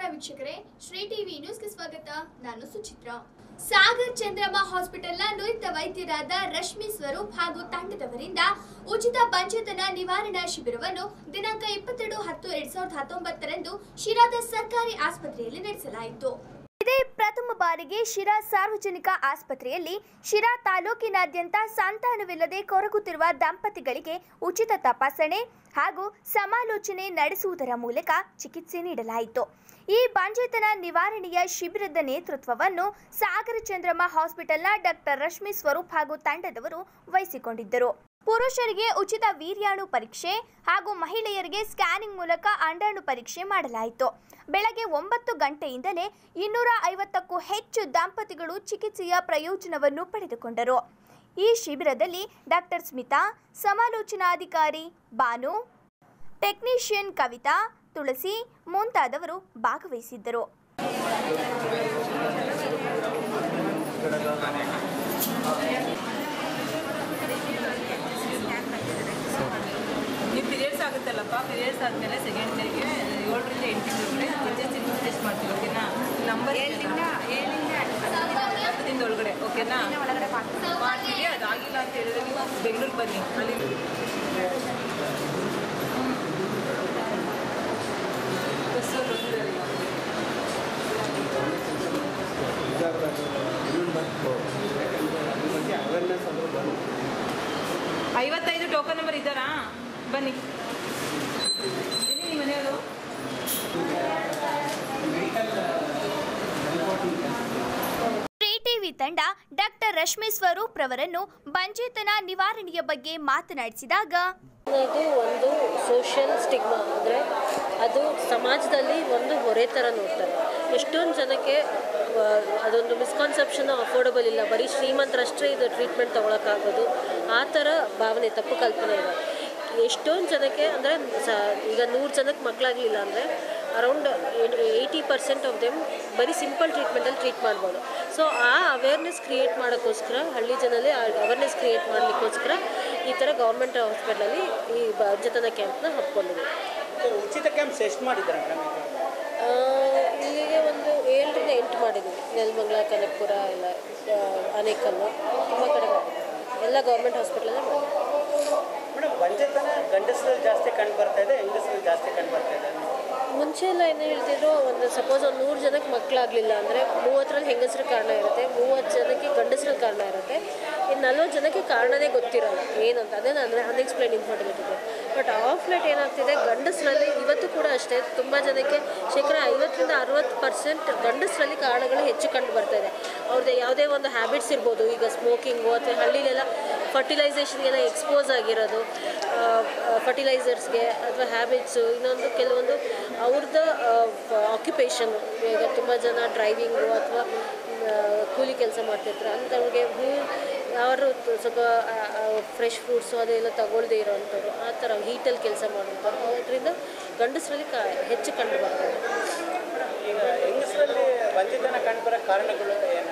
ವೀಕ್ಷಕರೇ ಶ್ರೀ ಟಿವಿ ನ್ಯೂಸ್ಗೆ ಸ್ವಾಗತ ನಾನು ಸುಚಿತ್ರ ಸಾಗರ್ ಚಂದ್ರಮ್ಮ ಹಾಸ್ಪಿಟಲ್ನ ನುರಿತ ವೈದ್ಯರಾದ ರಶ್ಮಿ ಸ್ವರೂಪ್ ಹಾಗೂ ತಂಡದವರಿಂದ ಉಚಿತ ಬಂಜೆತನ ನಿವಾರಣಾ ಶಿಬಿರವನ್ನು ದಿನಾಂಕ ಇಪ್ಪತ್ತೆರಡು ಹತ್ತು ಎರಡ್ ಸಾವಿರದ ಹತ್ತೊಂಬತ್ತರಂದು ಶಿರಾದ ಸರ್ಕಾರಿ ಆಸ್ಪತ್ರೆಯಲ್ಲಿ ನಡೆಸಲಾಯಿತು ಇದೇ ಪ್ರಥಮ ಬಾರಿಗೆ ಶಿರಾ ಸಾರ್ವಜನಿಕ ಆಸ್ಪತ್ರೆಯಲ್ಲಿ ಶಿರಾ ತಾಲೂಕಿನಾದ್ಯಂತ ಸಂತಾನವಿಲ್ಲದೆ ಕೊರಗುತ್ತಿರುವ ದಂಪತಿಗಳಿಗೆ ಉಚಿತ ತಪಾಸಣೆ ಹಾಗೂ ಸಮಾಲೋಚನೆ ನಡೆಸುವುದರ ಮೂಲಕ ಚಿಕಿತ್ಸೆ ನೀಡಲಾಯಿತು ಈ ಬಾಂಜೇತನ ನಿವಾರಣೆಯ ಶಿಬಿರದ ನೇತೃತ್ವವನ್ನು ಸಾಗರ ಚಂದ್ರಮ್ಮ ಹಾಸ್ಪಿಟಲ್ನ ಡಾಕ್ಟರ್ ರಶ್ಮಿ ಸ್ವರೂಪ್ ಹಾಗೂ ತಂಡದವರು ವಹಿಸಿಕೊಂಡಿದ್ದರು ಪುರುಷರಿಗೆ ಉಚಿತ ವೀರ್ಯಾಣು ಪರೀಕ್ಷೆ ಹಾಗೂ ಮಹಿಳೆಯರಿಗೆ ಸ್ಕ್ಯಾನಿಂಗ್ ಮೂಲಕ ಅಂಡಾಣು ಪರೀಕ್ಷೆ ಮಾಡಲಾಯಿತು ಬೆಳಗ್ಗೆ ಒಂಬತ್ತು ಗಂಟೆಯಿಂದಲೇ ಇನ್ನೂರ ಐವತ್ತಕ್ಕೂ ಹೆಚ್ಚು ದಂಪತಿಗಳು ಚಿಕಿತ್ಸೆಯ ಪ್ರಯೋಜನವನ್ನು ಪಡೆದುಕೊಂಡರು ಈ ಶಿಬಿರದಲ್ಲಿ ಡಾಕ್ಟರ್ ಸ್ಮಿತಾ ಸಮಾಲೋಚನಾಧಿಕಾರಿ ಬಾನು ಟೆಕ್ನಿಷಿಯನ್ ಕವಿತಾ ತುಳಸಿ ಮುಂತಾದವರು ಭಾಗವಹಿಸಿದ್ದರು ನೀವು ಪೀರಿಯಡ್ಸ್ ಆಗುತ್ತಲ್ಲಪ್ಪ ಪೀರಿಯಡ್ಸ್ ಆದಮೇಲೆ ಸೆಕೆಂಡ್ ಡೇಗೆ ಏಳರಿಂದ ಎಂಟು ತಿಂಗಳು ಎಚ್ ಎಸ್ ಟೆಸ್ಟ್ ಮಾಡ್ತೀವಿ ಓಕೆನಾ ನಂಬರ್ ಹತ್ತು ದಿನದ ಒಳಗಡೆ ಓಕೆನಾ ಮಾಡ್ತೀವಿ ಅದಾಗಿಲ್ಲ ಅಂತ ಹೇಳಿದ್ರೆ ನೀವು ಬೆಂಗಳೂರಿಗೆ ಬನ್ನಿ ಅಲ್ಲಿ ಬಸ್ಸಲ್ಲಿ ಬಂದಿದ್ದಾರೆ ಈಗ. ಐವತ್ತೈದು ಟೋಕನ್ ನಂಬರ್ ಇದ್ದಾರಾ ಬನ್ನಿ ಎಲ್ಲಿ ನಿಮ್ಮ ಮನೆಯವರು ಶ್ರೀ ಟಿವಿ ತಂಡ ಡಾಕ್ಟರ್ ರಶ್ಮಿ ಸ್ವರೂಪ್ ರವರನ್ನು ಬಂಜೇತನ ನಿವಾರಣೆಯ ಬಗ್ಗೆ ಮಾತನಾಡಿಸಿದಾಗ ಇದು ಒಂದು ಸೋಷಿಯಲ್ ಸ್ಟಿಗ್ಮಾ ಅಂದರೆ ಅದು ಸಮಾಜದಲ್ಲಿ ಒಂದು ಹೊರೆ ಥರ ನೋಡ್ತಾರೆ ಎಷ್ಟೊಂದು ಜನಕ್ಕೆ ಆ, ಅದೊಂದು ಮಿಸ್ಕಾನ್ಸೆಪ್ಷನ್ ಅಫೋರ್ಡಬಲ್ ಇಲ್ಲ ಬರೀ ಶ್ರೀಮಂತರಷ್ಟೇ ಇದು ಟ್ರೀಟ್ಮೆಂಟ್ ತೊಗೊಳಕ್ಕಾಗೋದು ಆ ಥರ ಭಾವನೆ ತಪ್ಪು ಕಲ್ಪನೆ ಇದೆ ಎಷ್ಟೊಂದು ಜನಕ್ಕೆ ಅಂದರೆ ಸ ಈಗ ನೂರು ಜನಕ್ಕೆ ಮಕ್ಕಳಾಗಲಿಲ್ಲ ಅಂದರೆ around eighty percent of them ಬರೀ ಸಿಂಪಲ್ ಟ್ರೀಟ್ಮೆಂಟಲ್ಲಿ ಟ್ರೀಟ್ ಮಾಡ್ಬೋದು ಸೊ ಆ ಅವೇರ್ನೆಸ್ ಕ್ರಿಯೇಟ್ ಮಾಡೋಕ್ಕೋಸ್ಕರ ಹಳ್ಳಿ ಜನರಲ್ಲಿ ಅವೇರ್ನೆಸ್ ಕ್ರಿಯೇಟ್ ಮಾಡಲಿಕ್ಕೋಸ್ಕರ ಈ ಥರ ಗೌರ್ಮೆಂಟ್ ಹಾಸ್ಪಿಟ್ಲಲ್ಲಿ ಈ ಬಂಜತನ ಕ್ಯಾಂಪ್ನ ಹಮ್ಮಿಕೊಂಡಿದೆ ಉಚಿತ ಕ್ಯಾಂಪ್ಸ್ ಎಷ್ಟು ಮಾಡಿದ್ದಾರೆ ಮೇಡಮ್ ಇಲ್ಲಿಗೆ ಒಂದು ಏಳರಿಂದ ಎಂಟು ಮಾಡಿದ್ದೀವಿ ನೆಲಮಂಗಲ ಕನಕಪುರ ಎಲ್ಲ ಆ, ಆನೇಕಲ್ಲು ತುಂಬ ಕಡೆ ಮಾಡಿದ್ದೀವಿ ಎಲ್ಲ ಗೌರ್ಮೆಂಟ್ ಹಾಸ್ಪಿಟ್ಲಲ್ಲೇ ಮಾಡಿದ್ದೀವಿ ಮೇಡಮ್ ಬಂಜೆತನ ಗಂಡಸರಲ್ಲಿ ಜಾಸ್ತಿ ಕಂಡು ಬರ್ತಾ ಇದೆ ಹೆಂಗಸರಲ್ಲಿ ಜಾಸ್ತಿ ಕಂಡು ಬರ್ತಾ ಇದೆ ಮುಂಚೆ ಎಲ್ಲ ಏನು ಹೇಳ್ತಿದ್ರು ಒಂದು ಸಪೋಸ್ ಒಂದು ನೂರು ಜನಕ್ಕೆ ಮಕ್ಕಳಾಗಲಿಲ್ಲ ಅಂದರೆ ಮೂವತ್ತರಲ್ಲಿ ಹೆಂಗಸ್ರ ಕಾರಣ ಇರುತ್ತೆ ಮೂವತ್ತು ಜನಕ್ಕೆ ಗಂಡಸ್ರ ಕಾರಣ ಇರುತ್ತೆ ಇನ್ನು ನಲ್ವತ್ತು ಜನಕ್ಕೆ ಕಾರಣನೇ ಗೊತ್ತಿರಲ್ಲ ಏನಂತ ಅದೇ ಅಂದರೆ unexplain infertility but of late ಏನಾಗ್ತಿದೆ ಗಂಡಸರಲ್ಲಿ ಇವತ್ತು ಕೂಡ ಅಷ್ಟೇ ತುಂಬ ಜನಕ್ಕೆ ಶೇಕಡ ಐವತ್ತರಿಂದ ಅರವತ್ತು ಪರ್ಸೆಂಟ್ ಗಂಡಸರಲ್ಲಿ ಕಾರಣಗಳು ಹೆಚ್ಚು ಕಂಡು ಬರ್ತಾ ಇದೆ ಅವ್ರದ್ದು ಯಾವುದೇ ಒಂದು ಹ್ಯಾಬಿಟ್ಸ್ ಇರ್ಬೋದು ಈಗ ಸ್ಮೋಕಿಂಗು ಅಥವಾ ಹಳ್ಳಿಲೆಲ್ಲ ಫರ್ಟಿಲೈಸೇಷನ್ಗೆಲ್ಲ ಎಕ್ಸ್ಪೋಸ್ ಆಗಿರೋದು ಫರ್ಟಿಲೈಸರ್ಸ್ಗೆ ಅಥವಾ ಹ್ಯಾಬಿಟ್ಸು ಇನ್ನೊಂದು ಕೆಲವೊಂದು ಅವ್ರದ್ದು ಆಕ್ಯುಪೇಷನ್ ಈಗ ತುಂಬ ಜನ ಡ್ರೈವಿಂಗು ಅಥವಾ ಕೂಲಿ ಕೆಲಸ ಮಾಡ್ತಿರ್ತಾರೆ ಅಂಥವ್ರಿಗೆ ಹೂ ಯಾರು ತ- ಸ್ವಲ್ಪ ಫ್ರೆಶ್ ಫ್ರೂಟ್ಸು ಅದೆಲ್ಲ ತಗೊಳ್ಳದೆ ಇರೋವಂಥವ್ರು ಆ ಥರ ಹೀಟಲ್ಲಿ ಕೆಲಸ ಮಾಡೋಂಥವ್ರು ಅದರಿಂದ ಗಂಡಸರಲ್ಲಿ ಕಾ ಹೆಚ್ಚು ಕಂಡು ಬರ್ತದೆ ಈಗ ಹೆಂಗಸರಲ್ಲಿ ಬಂಜೆತನ ಕಂಡು ಬರೋ ಕಾರಣಗಳು ಏನು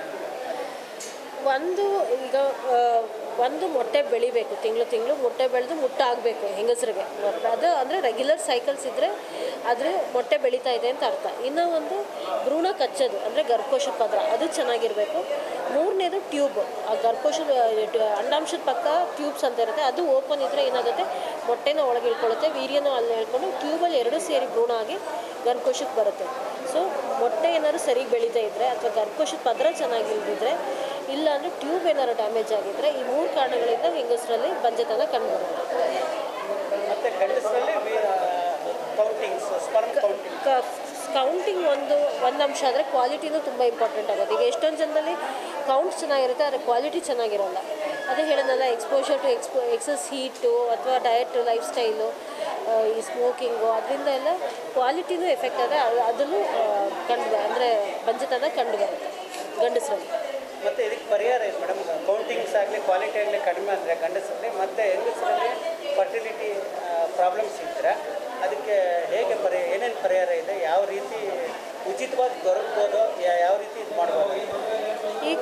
ಒಂದು ಈಗ ಆ, ಒಂದು ಮೊಟ್ಟೆ ಬೆಳಿಬೇಕು ತಿಂಗಳು ತಿಂಗಳು ಮೊಟ್ಟೆ ಬೆಳೆದು ಮುಟ್ಟಾಗಬೇಕು ಹೆಂಗಸರಿಗೆ ಅದು ಅಂದರೆ ರೆಗ್ಯುಲರ್ ಸೈಕಲ್ಸ್ ಇದ್ದರೆ ಆದರೆ ಮೊಟ್ಟೆ ಬೆಳೀತಾ ಇದೆ ಅಂತ ಅರ್ಥ ಇನ್ನೂ ಒಂದು ಭ್ರೂಣ ಕಚ್ಚೋದು ಅಂದರೆ ಗರ್ಭಕೋಶ ಪದ್ರ ಅದು ಚೆನ್ನಾಗಿರಬೇಕು ಮೂರನೇದು ಟ್ಯೂಬ್ ಆ ಗರ್ಭಕೋಶ ಅಂಡಾಂಶದ ಪಕ್ಕ ಟ್ಯೂಬ್ಸ್ ಅಂತ ಇರುತ್ತೆ ಅದು ಓಪನ್ ಇದ್ದರೆ ಏನಾಗುತ್ತೆ ಮೊಟ್ಟೆನ ಒಳಗೆ ಇಳ್ಕೊಳ್ಳುತ್ತೆ ವೀರ್ಯನೂ ಅಲ್ಲಿ ಹೇಳ್ಕೊಂಡು ಟ್ಯೂಬಲ್ಲಿ ಎರಡೂ ಸೇರಿ ಭ್ರೂಣ ಆಗಿ ಗರ್ಭಕೋಶಕ್ಕೆ ಬರುತ್ತೆ ಸೊ ಮೊಟ್ಟೆ ಏನಾದ್ರು ಸರಿಗೆ ಬೆಳೀತಾ ಇದ್ದರೆ ಅಥವಾ ಗರ್ಭಕೋಶದ ಪದ್ರ ಚೆನ್ನಾಗಿ ಇಲ್ದಿದ್ರೆ ಇಲ್ಲ ಅಂದರೆ ಟ್ಯೂಬ್ ಏನಾದ್ರು ಡ್ಯಾಮೇಜ್ ಆಗಿದ್ದರೆ ಈ ಮೂರು ಕಾರಣಗಳಿಂದ ಹೆಂಗಸರಲ್ಲಿ ಬಂಜೆತನ ಕಂಡುಬರುತ್ತೆ ಮತ್ತು ಗಂಡಸರಲ್ಲಿ ಕೌಂಟಿಂಗ್ಸ್ ಸ್ಪರ್ಮ್ ಕೌಂಟಿಂಗ್ ಕೌಂಟಿಂಗ್ ಒಂದು ಒಂದು ಅಂಶ ಆದರೆ ಕ್ವಾಲಿಟಿನೂ ತುಂಬ ಇಂಪಾರ್ಟೆಂಟ್ ಆಗುತ್ತೆ ಈಗ ಎಷ್ಟೊಂದು ಜನದಲ್ಲಿ ಕೌಂಟ್ ಚೆನ್ನಾಗಿರುತ್ತೆ ಆದರೆ ಕ್ವಾಲಿಟಿ ಚೆನ್ನಾಗಿರೋಲ್ಲ ಅದೇ ಹೇಳೋದಲ್ಲ exposure to expo excess heat ಅಥವಾ ಡಯಟ್ ಲೈಫ್ ಸ್ಟೈಲು ಈ ಸ್ಮೋಕಿಂಗು ಅದರಿಂದ ಎಲ್ಲ ಕ್ವಾಲಿಟಿನೂ ಎಫೆಕ್ಟ್ ಆದರೆ ಅದನ್ನು ಕಂಡು ಅಂದರೆ ಬಂಜೆತನ ಕಂಡು ಬರುತ್ತೆ ಗಂಡಸರಲ್ಲಿ ಮತ್ತು ಇದಕ್ಕೆ ಪರಿಹಾರ ಇದೆ ಮೇಡಮ್ ಕೌಂಟಿಂಗ್ಸ್ ಆಗಲಿ ಕ್ವಾಲಿಟಿ ಆಗಲಿ ಕಡಿಮೆ ಆದರೆ ಗಂಡಸರಲ್ಲಿ ಮತ್ತು ಹೆಂಗಸರಲ್ಲಿ ಫರ್ಟಿಲಿಟಿ ಪ್ರಾಬ್ಲಮ್ಸ್ ಇದ್ದರೆ ಅದಕ್ಕೆ ಹೇಗೆ ಪರಿ ಏನೇನು ಪರಿಹಾರ ಇದೆ ಯಾವ ರೀತಿ ಉಚಿತವಾಗಿ ದೊರಕ್ಬೋದು ಯಾ- ಯಾವ ರೀತಿ ಇದು ಮಾಡ್ಬೋದು ಈಗ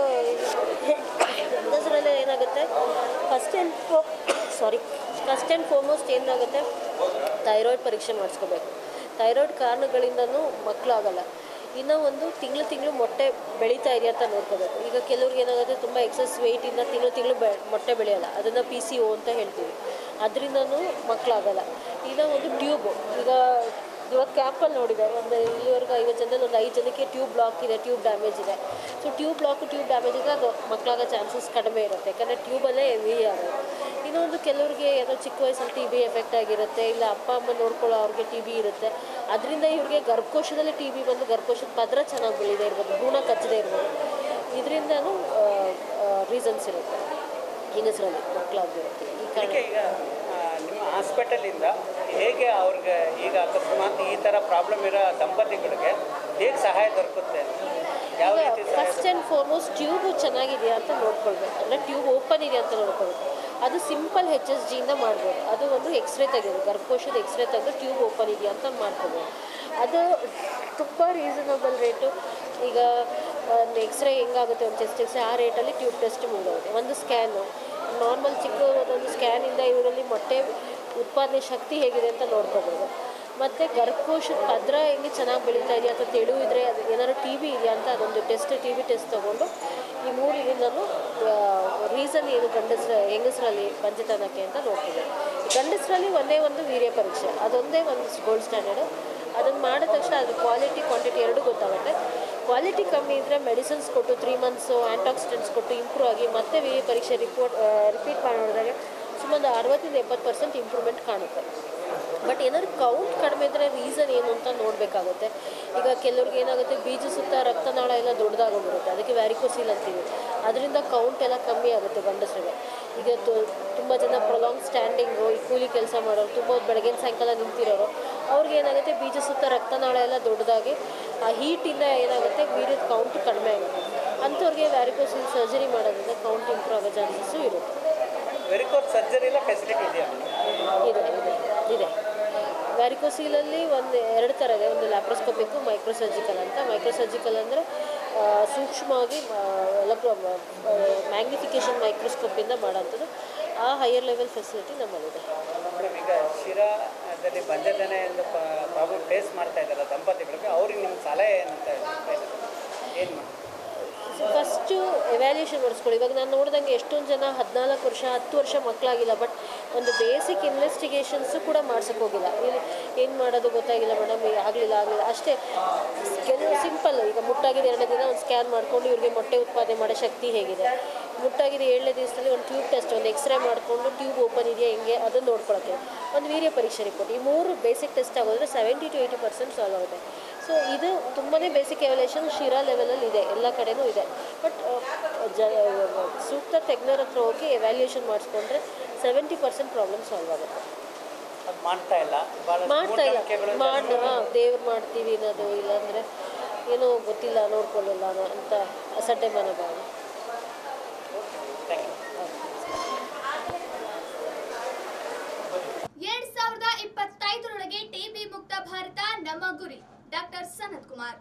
ಹೆಂಗಸರಲ್ಲಿ ಏನಾಗುತ್ತೆ first and sorry first and foremost ಏನಾಗುತ್ತೆ ಥೈರಾಯ್ಡ್ ಪರೀಕ್ಷೆ ಮಾಡಿಸ್ಕೋಬೇಕು ಥೈರಾಯ್ಡ್ ಕಾರಣಗಳಿಂದನೂ ಮಕ್ಕಳಾಗಲ್ಲ ಇನ್ನು ಒಂದು ತಿಂಗಳು ತಿಂಗಳು ಮೊಟ್ಟೆ ಬೆಳೀತಾ ಇದೆಯಾ ಅಂತ ನೋಡ್ಕೋಬೇಕು ಈಗ ಕೆಲವ್ರಿಗೆ ಏನಾಗುತ್ತೆ ತುಂಬ ಎಕ್ಸಸ್ ವೆಯ್ಟಿಂದ ತಿಂಗಳು ತಿಂಗಳು ಬೆ ಮೊಟ್ಟೆ ಬೆಳೆಯಲ್ಲ ಅದನ್ನು ಪಿ ಸಿ ಓ ಅಂತ ಹೇಳ್ತೀವಿ ಅದರಿಂದನೂ ಮಕ್ಕಳಾಗಲ್ಲ ಇನ್ನು ಒಂದು ಟ್ಯೂಬು ಈಗ ಇವತ್ತು ಕ್ಯಾಂಪಲ್ಲಿ ನೋಡಿದೆ ಒಂದು ಇಲ್ಲಿವರೆಗೂ ಐವತ್ತು ಜನದಲ್ಲಿ ಒಂದು ಐದು ಜನಕ್ಕೆ ಟ್ಯೂಬ್ ಬ್ಲಾಕ್ ಇದೆ ಟ್ಯೂಬ್ ಡ್ಯಾಮೇಜ್ ಇದೆ so tube block tube damage ಇದ್ದರೆ ಅದು ಮಕ್ಕಳಾಗೋ ಚಾನ್ಸಸ್ ಕಡಿಮೆ ಇರುತ್ತೆ ಯಾಕಂದರೆ ಟ್ಯೂಬಲ್ಲೇ ಹೆವಿ ಆಗೋದು ಇನ್ನೊಂದು ಕೆಲವ್ರಿಗೆ ಏನೋ ಚಿಕ್ಕ ವಯಸ್ಸಲ್ಲಿ ಟಿ ಬಿ ಎಫೆಕ್ಟ್ ಆಗಿರುತ್ತೆ ಇಲ್ಲ ಅಪ್ಪ ಅಮ್ಮ ನೋಡ್ಕೊಳ್ಳೋ ಅವ್ರಿಗೆ ಟಿ ಬಿ ಇರುತ್ತೆ ಅದರಿಂದ ಇವ್ರಿಗೆ ಗರ್ಭಕೋಶದಲ್ಲಿ ಟಿ ಬಿ ಬಂದು ಗರ್ಭಕೋಶದ ಪದ್ರ ಚೆನ್ನಾಗಿ ಬೆಳೀದೇ ಇರ್ಬೋದು ಭ್ರೂಣ ಕಚ್ಚದೇ ಇರ್ಬೋದು ಇದರಿಂದನೂ ರೀಸನ್ಸ್ ಇರುತ್ತೆ ಹೆಂಗಸರಲ್ಲಿ ಮಕ್ಕಳಾಗಿರುತ್ತೆ ಈ ಕಾರಣ ಅದಕ್ಕೆ ಈಗ ಆ, ನಿಮ್ಮ ಹಾಸ್ಪಿಟಲಿಂದ ಹೇಗೆ ಅವ್ರಿಗೆ ಈಗ ಅಕಸ್ಮಾತ್ ಈ ಥರ ಪ್ರಾಬ್ಲಮ್ ಇರೋ ದಂಪತಿಗಳಿಗೆ ಹೇಗೆ ಸಹಾಯ ದೊರಕುತ್ತೆ ಯಾವ ರೀತಿ ಸಹಾಯ ಫಸ್ಟ್ ಆ್ಯಂಡ್ ಫಾರ್ಮೋಸ್ಟ್ ಟ್ಯೂಬು ಚೆನ್ನಾಗಿದೆಯಾ ಅಂತ ನೋಡ್ಕೊಳ್ಬೇಕು ಅಂದರೆ ಟ್ಯೂಬ್ ಓಪನ್ ಇದೆಯಾ ಅಂತ ನೋಡ್ಕೊಳ್ಬೇಕು ಅದು ಸಿಂಪಲ್ ಹೆಚ್ ಎಸ್ ಜಿಯಿಂದ ಮಾಡ್ಬೋದು ಅದು ಒಂದು ಎಕ್ಸ್ರೇ ತೆಗೆದು ಗರ್ಭಕೋಶದ ಎಕ್ಸ್ರೇ ತೆಗೆದು ಟ್ಯೂಬ್ ಓಪನ್ ಇದೆಯಾ ಅಂತ ಮಾಡ್ಕೋಬೋದು ಅದು ತುಂಬ ರೀಸನಬಲ್ ರೇಟು ಈಗ ಒಂದು ಎಕ್ಸ್ರೇ ಹೆಂಗಾಗುತ್ತೆ ಒಂದು ಚೆಸ್ಟ್ ಎಕ್ಸ್ರೇ ಆ ರೇಟಲ್ಲಿ ಟ್ಯೂಬ್ ಟೆಸ್ಟ್ ಮುಗಿದೋಗುತ್ತೆ ಒಂದು ಸ್ಕ್ಯಾನು ನಾರ್ಮಲ್ ಚಿಕ್ಕ ಒಂದು ಸ್ಕ್ಯಾನಿಂದ ಇವರಲ್ಲಿ ಮೊಟ್ಟೆ ಉತ್ಪಾದನೆ ಶಕ್ತಿ ಹೇಗಿದೆ ಅಂತ ನೋಡ್ಕೋಬೋದು ಮತ್ತು ಗರ್ಭಕೋಶದ ಪದ್ರ ಹೆಂಗೆ ಚೆನ್ನಾಗಿ ಬೆಳೀತಾ ಇದೆಯಾ ಅಥವಾ ತೆಳು ಇದ್ದರೆ ಅದು ಏನಾದ್ರು ಟಿ ಬಿ ಇದೆಯಾ ಅಂತ ಅದೊಂದು ಟೆಸ್ಟ್ ಟಿ ಬಿ ಟೆಸ್ಟ್ ತೊಗೊಂಡು ಈ ಮೂರು ಇದರಿಂದಲೂ ರೀಸನ್ ಏನು ಗಂಡಸ್ರ ಹೆಂಗಸರಲ್ಲಿ ಪಂಚತನಕ್ಕೆ ಅಂತ ನೋಡ್ತೀವಿ ಗಂಡಸರಲ್ಲಿ ಒಂದೇ ಒಂದು ವೀರ್ಯ ಪರೀಕ್ಷೆ ಅದೊಂದೇ ಒಂದು ಗೋಲ್ಡ್ ಸ್ಟ್ಯಾಂಡರ್ಡು ಅದನ್ನು ಮಾಡಿದ ತಕ್ಷಣ ಅದು ಕ್ವಾಲಿಟಿ ಕ್ವಾಂಟಿಟಿ ಎರಡೂ ಗೊತ್ತಾಗುತ್ತೆ ಕ್ವಾಲಿಟಿ ಕಮ್ಮಿ ಇದ್ದರೆ ಮೆಡಿಸಿನ್ಸ್ ಕೊಟ್ಟು ತ್ರೀ ಮಂತ್ಸು ಆ್ಯಂಟಾಕ್ಸಿಡೆಂಟ್ಸ್ ಕೊಟ್ಟು ಇಂಪ್ರೂವ್ ಆಗಿ ಮತ್ತೆ ವೀರ್ಯ ಪರೀಕ್ಷೆ ರಿಪೋರ್ಟ್ ರಿಪೀಟ್ ಮಾಡಿ ನೋಡಿದಾಗ ಸುಮಾರು ಅರವತ್ತರಿಂದ ಎಪ್ಪತ್ತು ಪರ್ಸೆಂಟ್ ಇಂಪ್ರೂವ್ಮೆಂಟ್ ಕಾಣುತ್ತೆ ಬಟ್ ಏನಾದ್ರು ಕೌಂಟ್ ಕಡಿಮೆ ಇದ್ದರೆ ರೀಸನ್ ಏನು ಅಂತ ನೋಡಬೇಕಾಗುತ್ತೆ ಈಗ ಕೆಲವ್ರಿಗೆ ಏನಾಗುತ್ತೆ ಬೀಜ ಸುತ್ತ ರಕ್ತನಾಳ ಎಲ್ಲ ದೊಡ್ಡದಾಗೋಗಿರುತ್ತೆ ಅದಕ್ಕೆ ವ್ಯಾರಿಕೋಸಿಲ್ ಅಂತೀವಿ ಅದರಿಂದ ಕೌಂಟ್ ಎಲ್ಲ ಕಮ್ಮಿ ಆಗುತ್ತೆ ಗಂಡಸರಿಗೆ ಈಗ ತುಂಬ ಜನ ಪ್ರೊಲಾಂಗ್ ಸ್ಟ್ಯಾಂಡಿಂಗು ಈ ಕೂಲಿ ಕೆಲಸ ಮಾಡೋರು ತುಂಬ ಹೊತ್ತು ಬೆಳಗಿನ ಸಾಯಂಕಾಲ ನಿಂತಿರೋರು ಅವ್ರಿಗೆ ಏನಾಗುತ್ತೆ ಬೀಜ ಸುತ್ತ ರಕ್ತನಾಳ ಎಲ್ಲ ದೊಡ್ಡದಾಗಿ ಆ ಹೀಟಿಂದ ಏನಾಗುತ್ತೆ ವೀರ್ಯದ ಕೌಂಟ್ ಕಡಿಮೆ ಆಗುತ್ತೆ ಅಂಥವ್ರಿಗೆ ವ್ಯಾರಿಕೋಸಿಲ್ ಸರ್ಜರಿ ಮಾಡೋದ್ರಿಂದ ಕೌಂಟ್ ಇಂಪ್ರೂವ್ ಆಗೋ ಚಾನ್ಸಸ್ಸು ಇರುತ್ತೆ ವೆರಿಕೋರ್ ಸರ್ಜರಿ ಎಲ್ಲ ಫೆಸಿಲಿಟಿ ಇದೆಯಾ ಇದೆ ಇದೆ ಇದೆ ವ್ಯಾರಿಕೋಸೀಲಲ್ಲಿ ಒಂದು ಎರಡು ಥರ ಇದೆ ಒಂದು ಲ್ಯಾಪ್ರೋಸ್ಕೋಪಿಕ್ಕು ಮೈಕ್ರೋಸರ್ಜಿಕಲ್ ಅಂತ ಮೈಕ್ರೋಸರ್ಜಿಕಲ್ ಅಂದರೆ ಸೂಕ್ಷ್ಮವಾಗಿ ಎಲೆಕ್ಟ್ರೋ ಮ್ಯಾಗ್ನಿಫಿಕೇಷನ್ ಮೈಕ್ರೋಸ್ಕೋಪಿಂದ ಮಾಡೋಂಥದ್ದು ಆ ಹೈಯರ್ ಲೆವೆಲ್ ಫೆಸಿಲಿಟಿ ನಮ್ಮಲ್ಲಿದೆ ಮೇಡಮ್ ಈಗ ಶಿರಾದಲ್ಲಿ ಬಂಜತನೆಯಿಂದ ಪ್ರಾಬ್ಲಮ್ ಫೇಸ್ ಮಾಡ್ತಾ ಇದ್ದಾರೆ ದಂಪತಿಗಳಿಗೆ ಅವ್ರಿಗೆ ನಿಮ್ಮ ಸಲಹೆ ಏನಂತ ಏನು ಮಾಡಿ ಫಸ್ಟು ಎವ್ಯಾಲ್ಯೂಷನ್ ಮಾಡಿಸ್ಕೊಳ್ಳಿ ಇವಾಗ ನಾನು ನೋಡ್ದಂಗೆ ಎಷ್ಟೊಂದು ಜನ ಹದಿನಾಲ್ಕು ವರ್ಷ ಹತ್ತು ವರ್ಷ ಮಕ್ಕಳಾಗಿಲ್ಲ ಬಟ್ ಒಂದು ಬೇಸಿಕ್ ಇನ್ವೆಸ್ಟಿಗೇಷನ್ಸು ಕೂಡ ಮಾಡ್ಸೋಕೆ ಹೋಗಿಲ್ಲ ಇಲ್ಲಿ ಏನು ಮಾಡೋದು ಗೊತ್ತಾಗಿಲ್ಲ ಮೇಡಮ್ ಆಗಲಿಲ್ಲ ಆಗಲಿಲ್ಲ ಅಷ್ಟೇ ಕೆಲವು ಸಿಂಪಲ್ ಈಗ ಮುಟ್ಟಾಗಿದೆ ಎರಡನೇ ದಿನ ಒಂದು ಸ್ಕ್ಯಾನ್ ಮಾಡಿಕೊಂಡು ಇವ್ರಿಗೆ ಮೊಟ್ಟೆ ಉತ್ಪಾದನೆ ಮಾಡೋ ಶಕ್ತಿ ಹೇಗಿದೆ ಮುಟ್ಟಾಗಿದೆ ಏಳನೇ ದಿವಸದಲ್ಲಿ ಒಂದು ಟ್ಯೂಬ್ ಟೆಸ್ಟ್ ಒಂದು ಎಕ್ಸ್ರೇ ಮಾಡಿಕೊಂಡು ಟ್ಯೂಬ್ ಓಪನ್ ಇದೆಯಾ ಹೆಂಗೆ ಅದನ್ನು ನೋಡ್ಕೊಳಕ್ಕೆ ಒಂದು ವೀರ್ಯ ಪರೀಕ್ಷೆ ರಿಪೋರ್ಟ್ ಈ ಮೂರು ಬೇಸಿಕ್ ಟೆಸ್ಟ್ ಆಗೋದ್ರೆ seventy to eighty percent solve ಆಗುತ್ತೆ ಸೊ ಇದು ತುಂಬಾ ಬೇಸಿಕ್ ಎವಲ್ಯೂಷನ್ ಶಿರಾ ಲೆವೆಲಲ್ಲಿ ಇದೆ ಎಲ್ಲ ಕಡೆನೂ ಇದೆ ಬಟ್ ಜ ಸೂಕ್ತ ತಜ್ಞರ ಹತ್ರ ಹೋಗಿ ಎವ್ಯಾಲ್ಯೂಯೇಷನ್ ಮಾಡಿಸ್ಕೊಂಡ್ರೆ ಸೆವೆಂಟಿ ಪರ್ಸೆಂಟ್ ಪ್ರಾಬ್ಲಮ್ ಸಾಲ್ವ್ ಆಗುತ್ತೆ ಅದು ಮಾಡ್ತಾ ಇಲ್ಲ ಭಾಳ ಮಾಡ್ತಾ ಇಲ್ಲ ಮೂಢನಂಬಿಕೆಗಳು ಮಾಡಿ ಹಾಂ ದೇವ್ರು ಮಾಡ್ತೀವಿ ಅನ್ನೋದು ಇಲ್ಲಾಂದರೆ ಏನೋ ಗೊತ್ತಿಲ್ಲ ನೋಡ್ಕೊಳ್ಳಲ್ಲ ಅನ್ನೋ ಅಂತ ಅಸಡ್ಡೆ ಮನೋಭಾವ ಥ್ಯಾಂಕ್ ಯು ಎರಡ್ ಸಾವಿರದ ಇಪ್ಪತ್ತೈದರೊಳಗೆ ಟಿಬಿ ಮುಕ್ತ ಭಾರತ ನಮ್ಮ ಗುರಿ ಡಾಕ್ಟರ್ ಸನತ್ ಕುಮಾರ್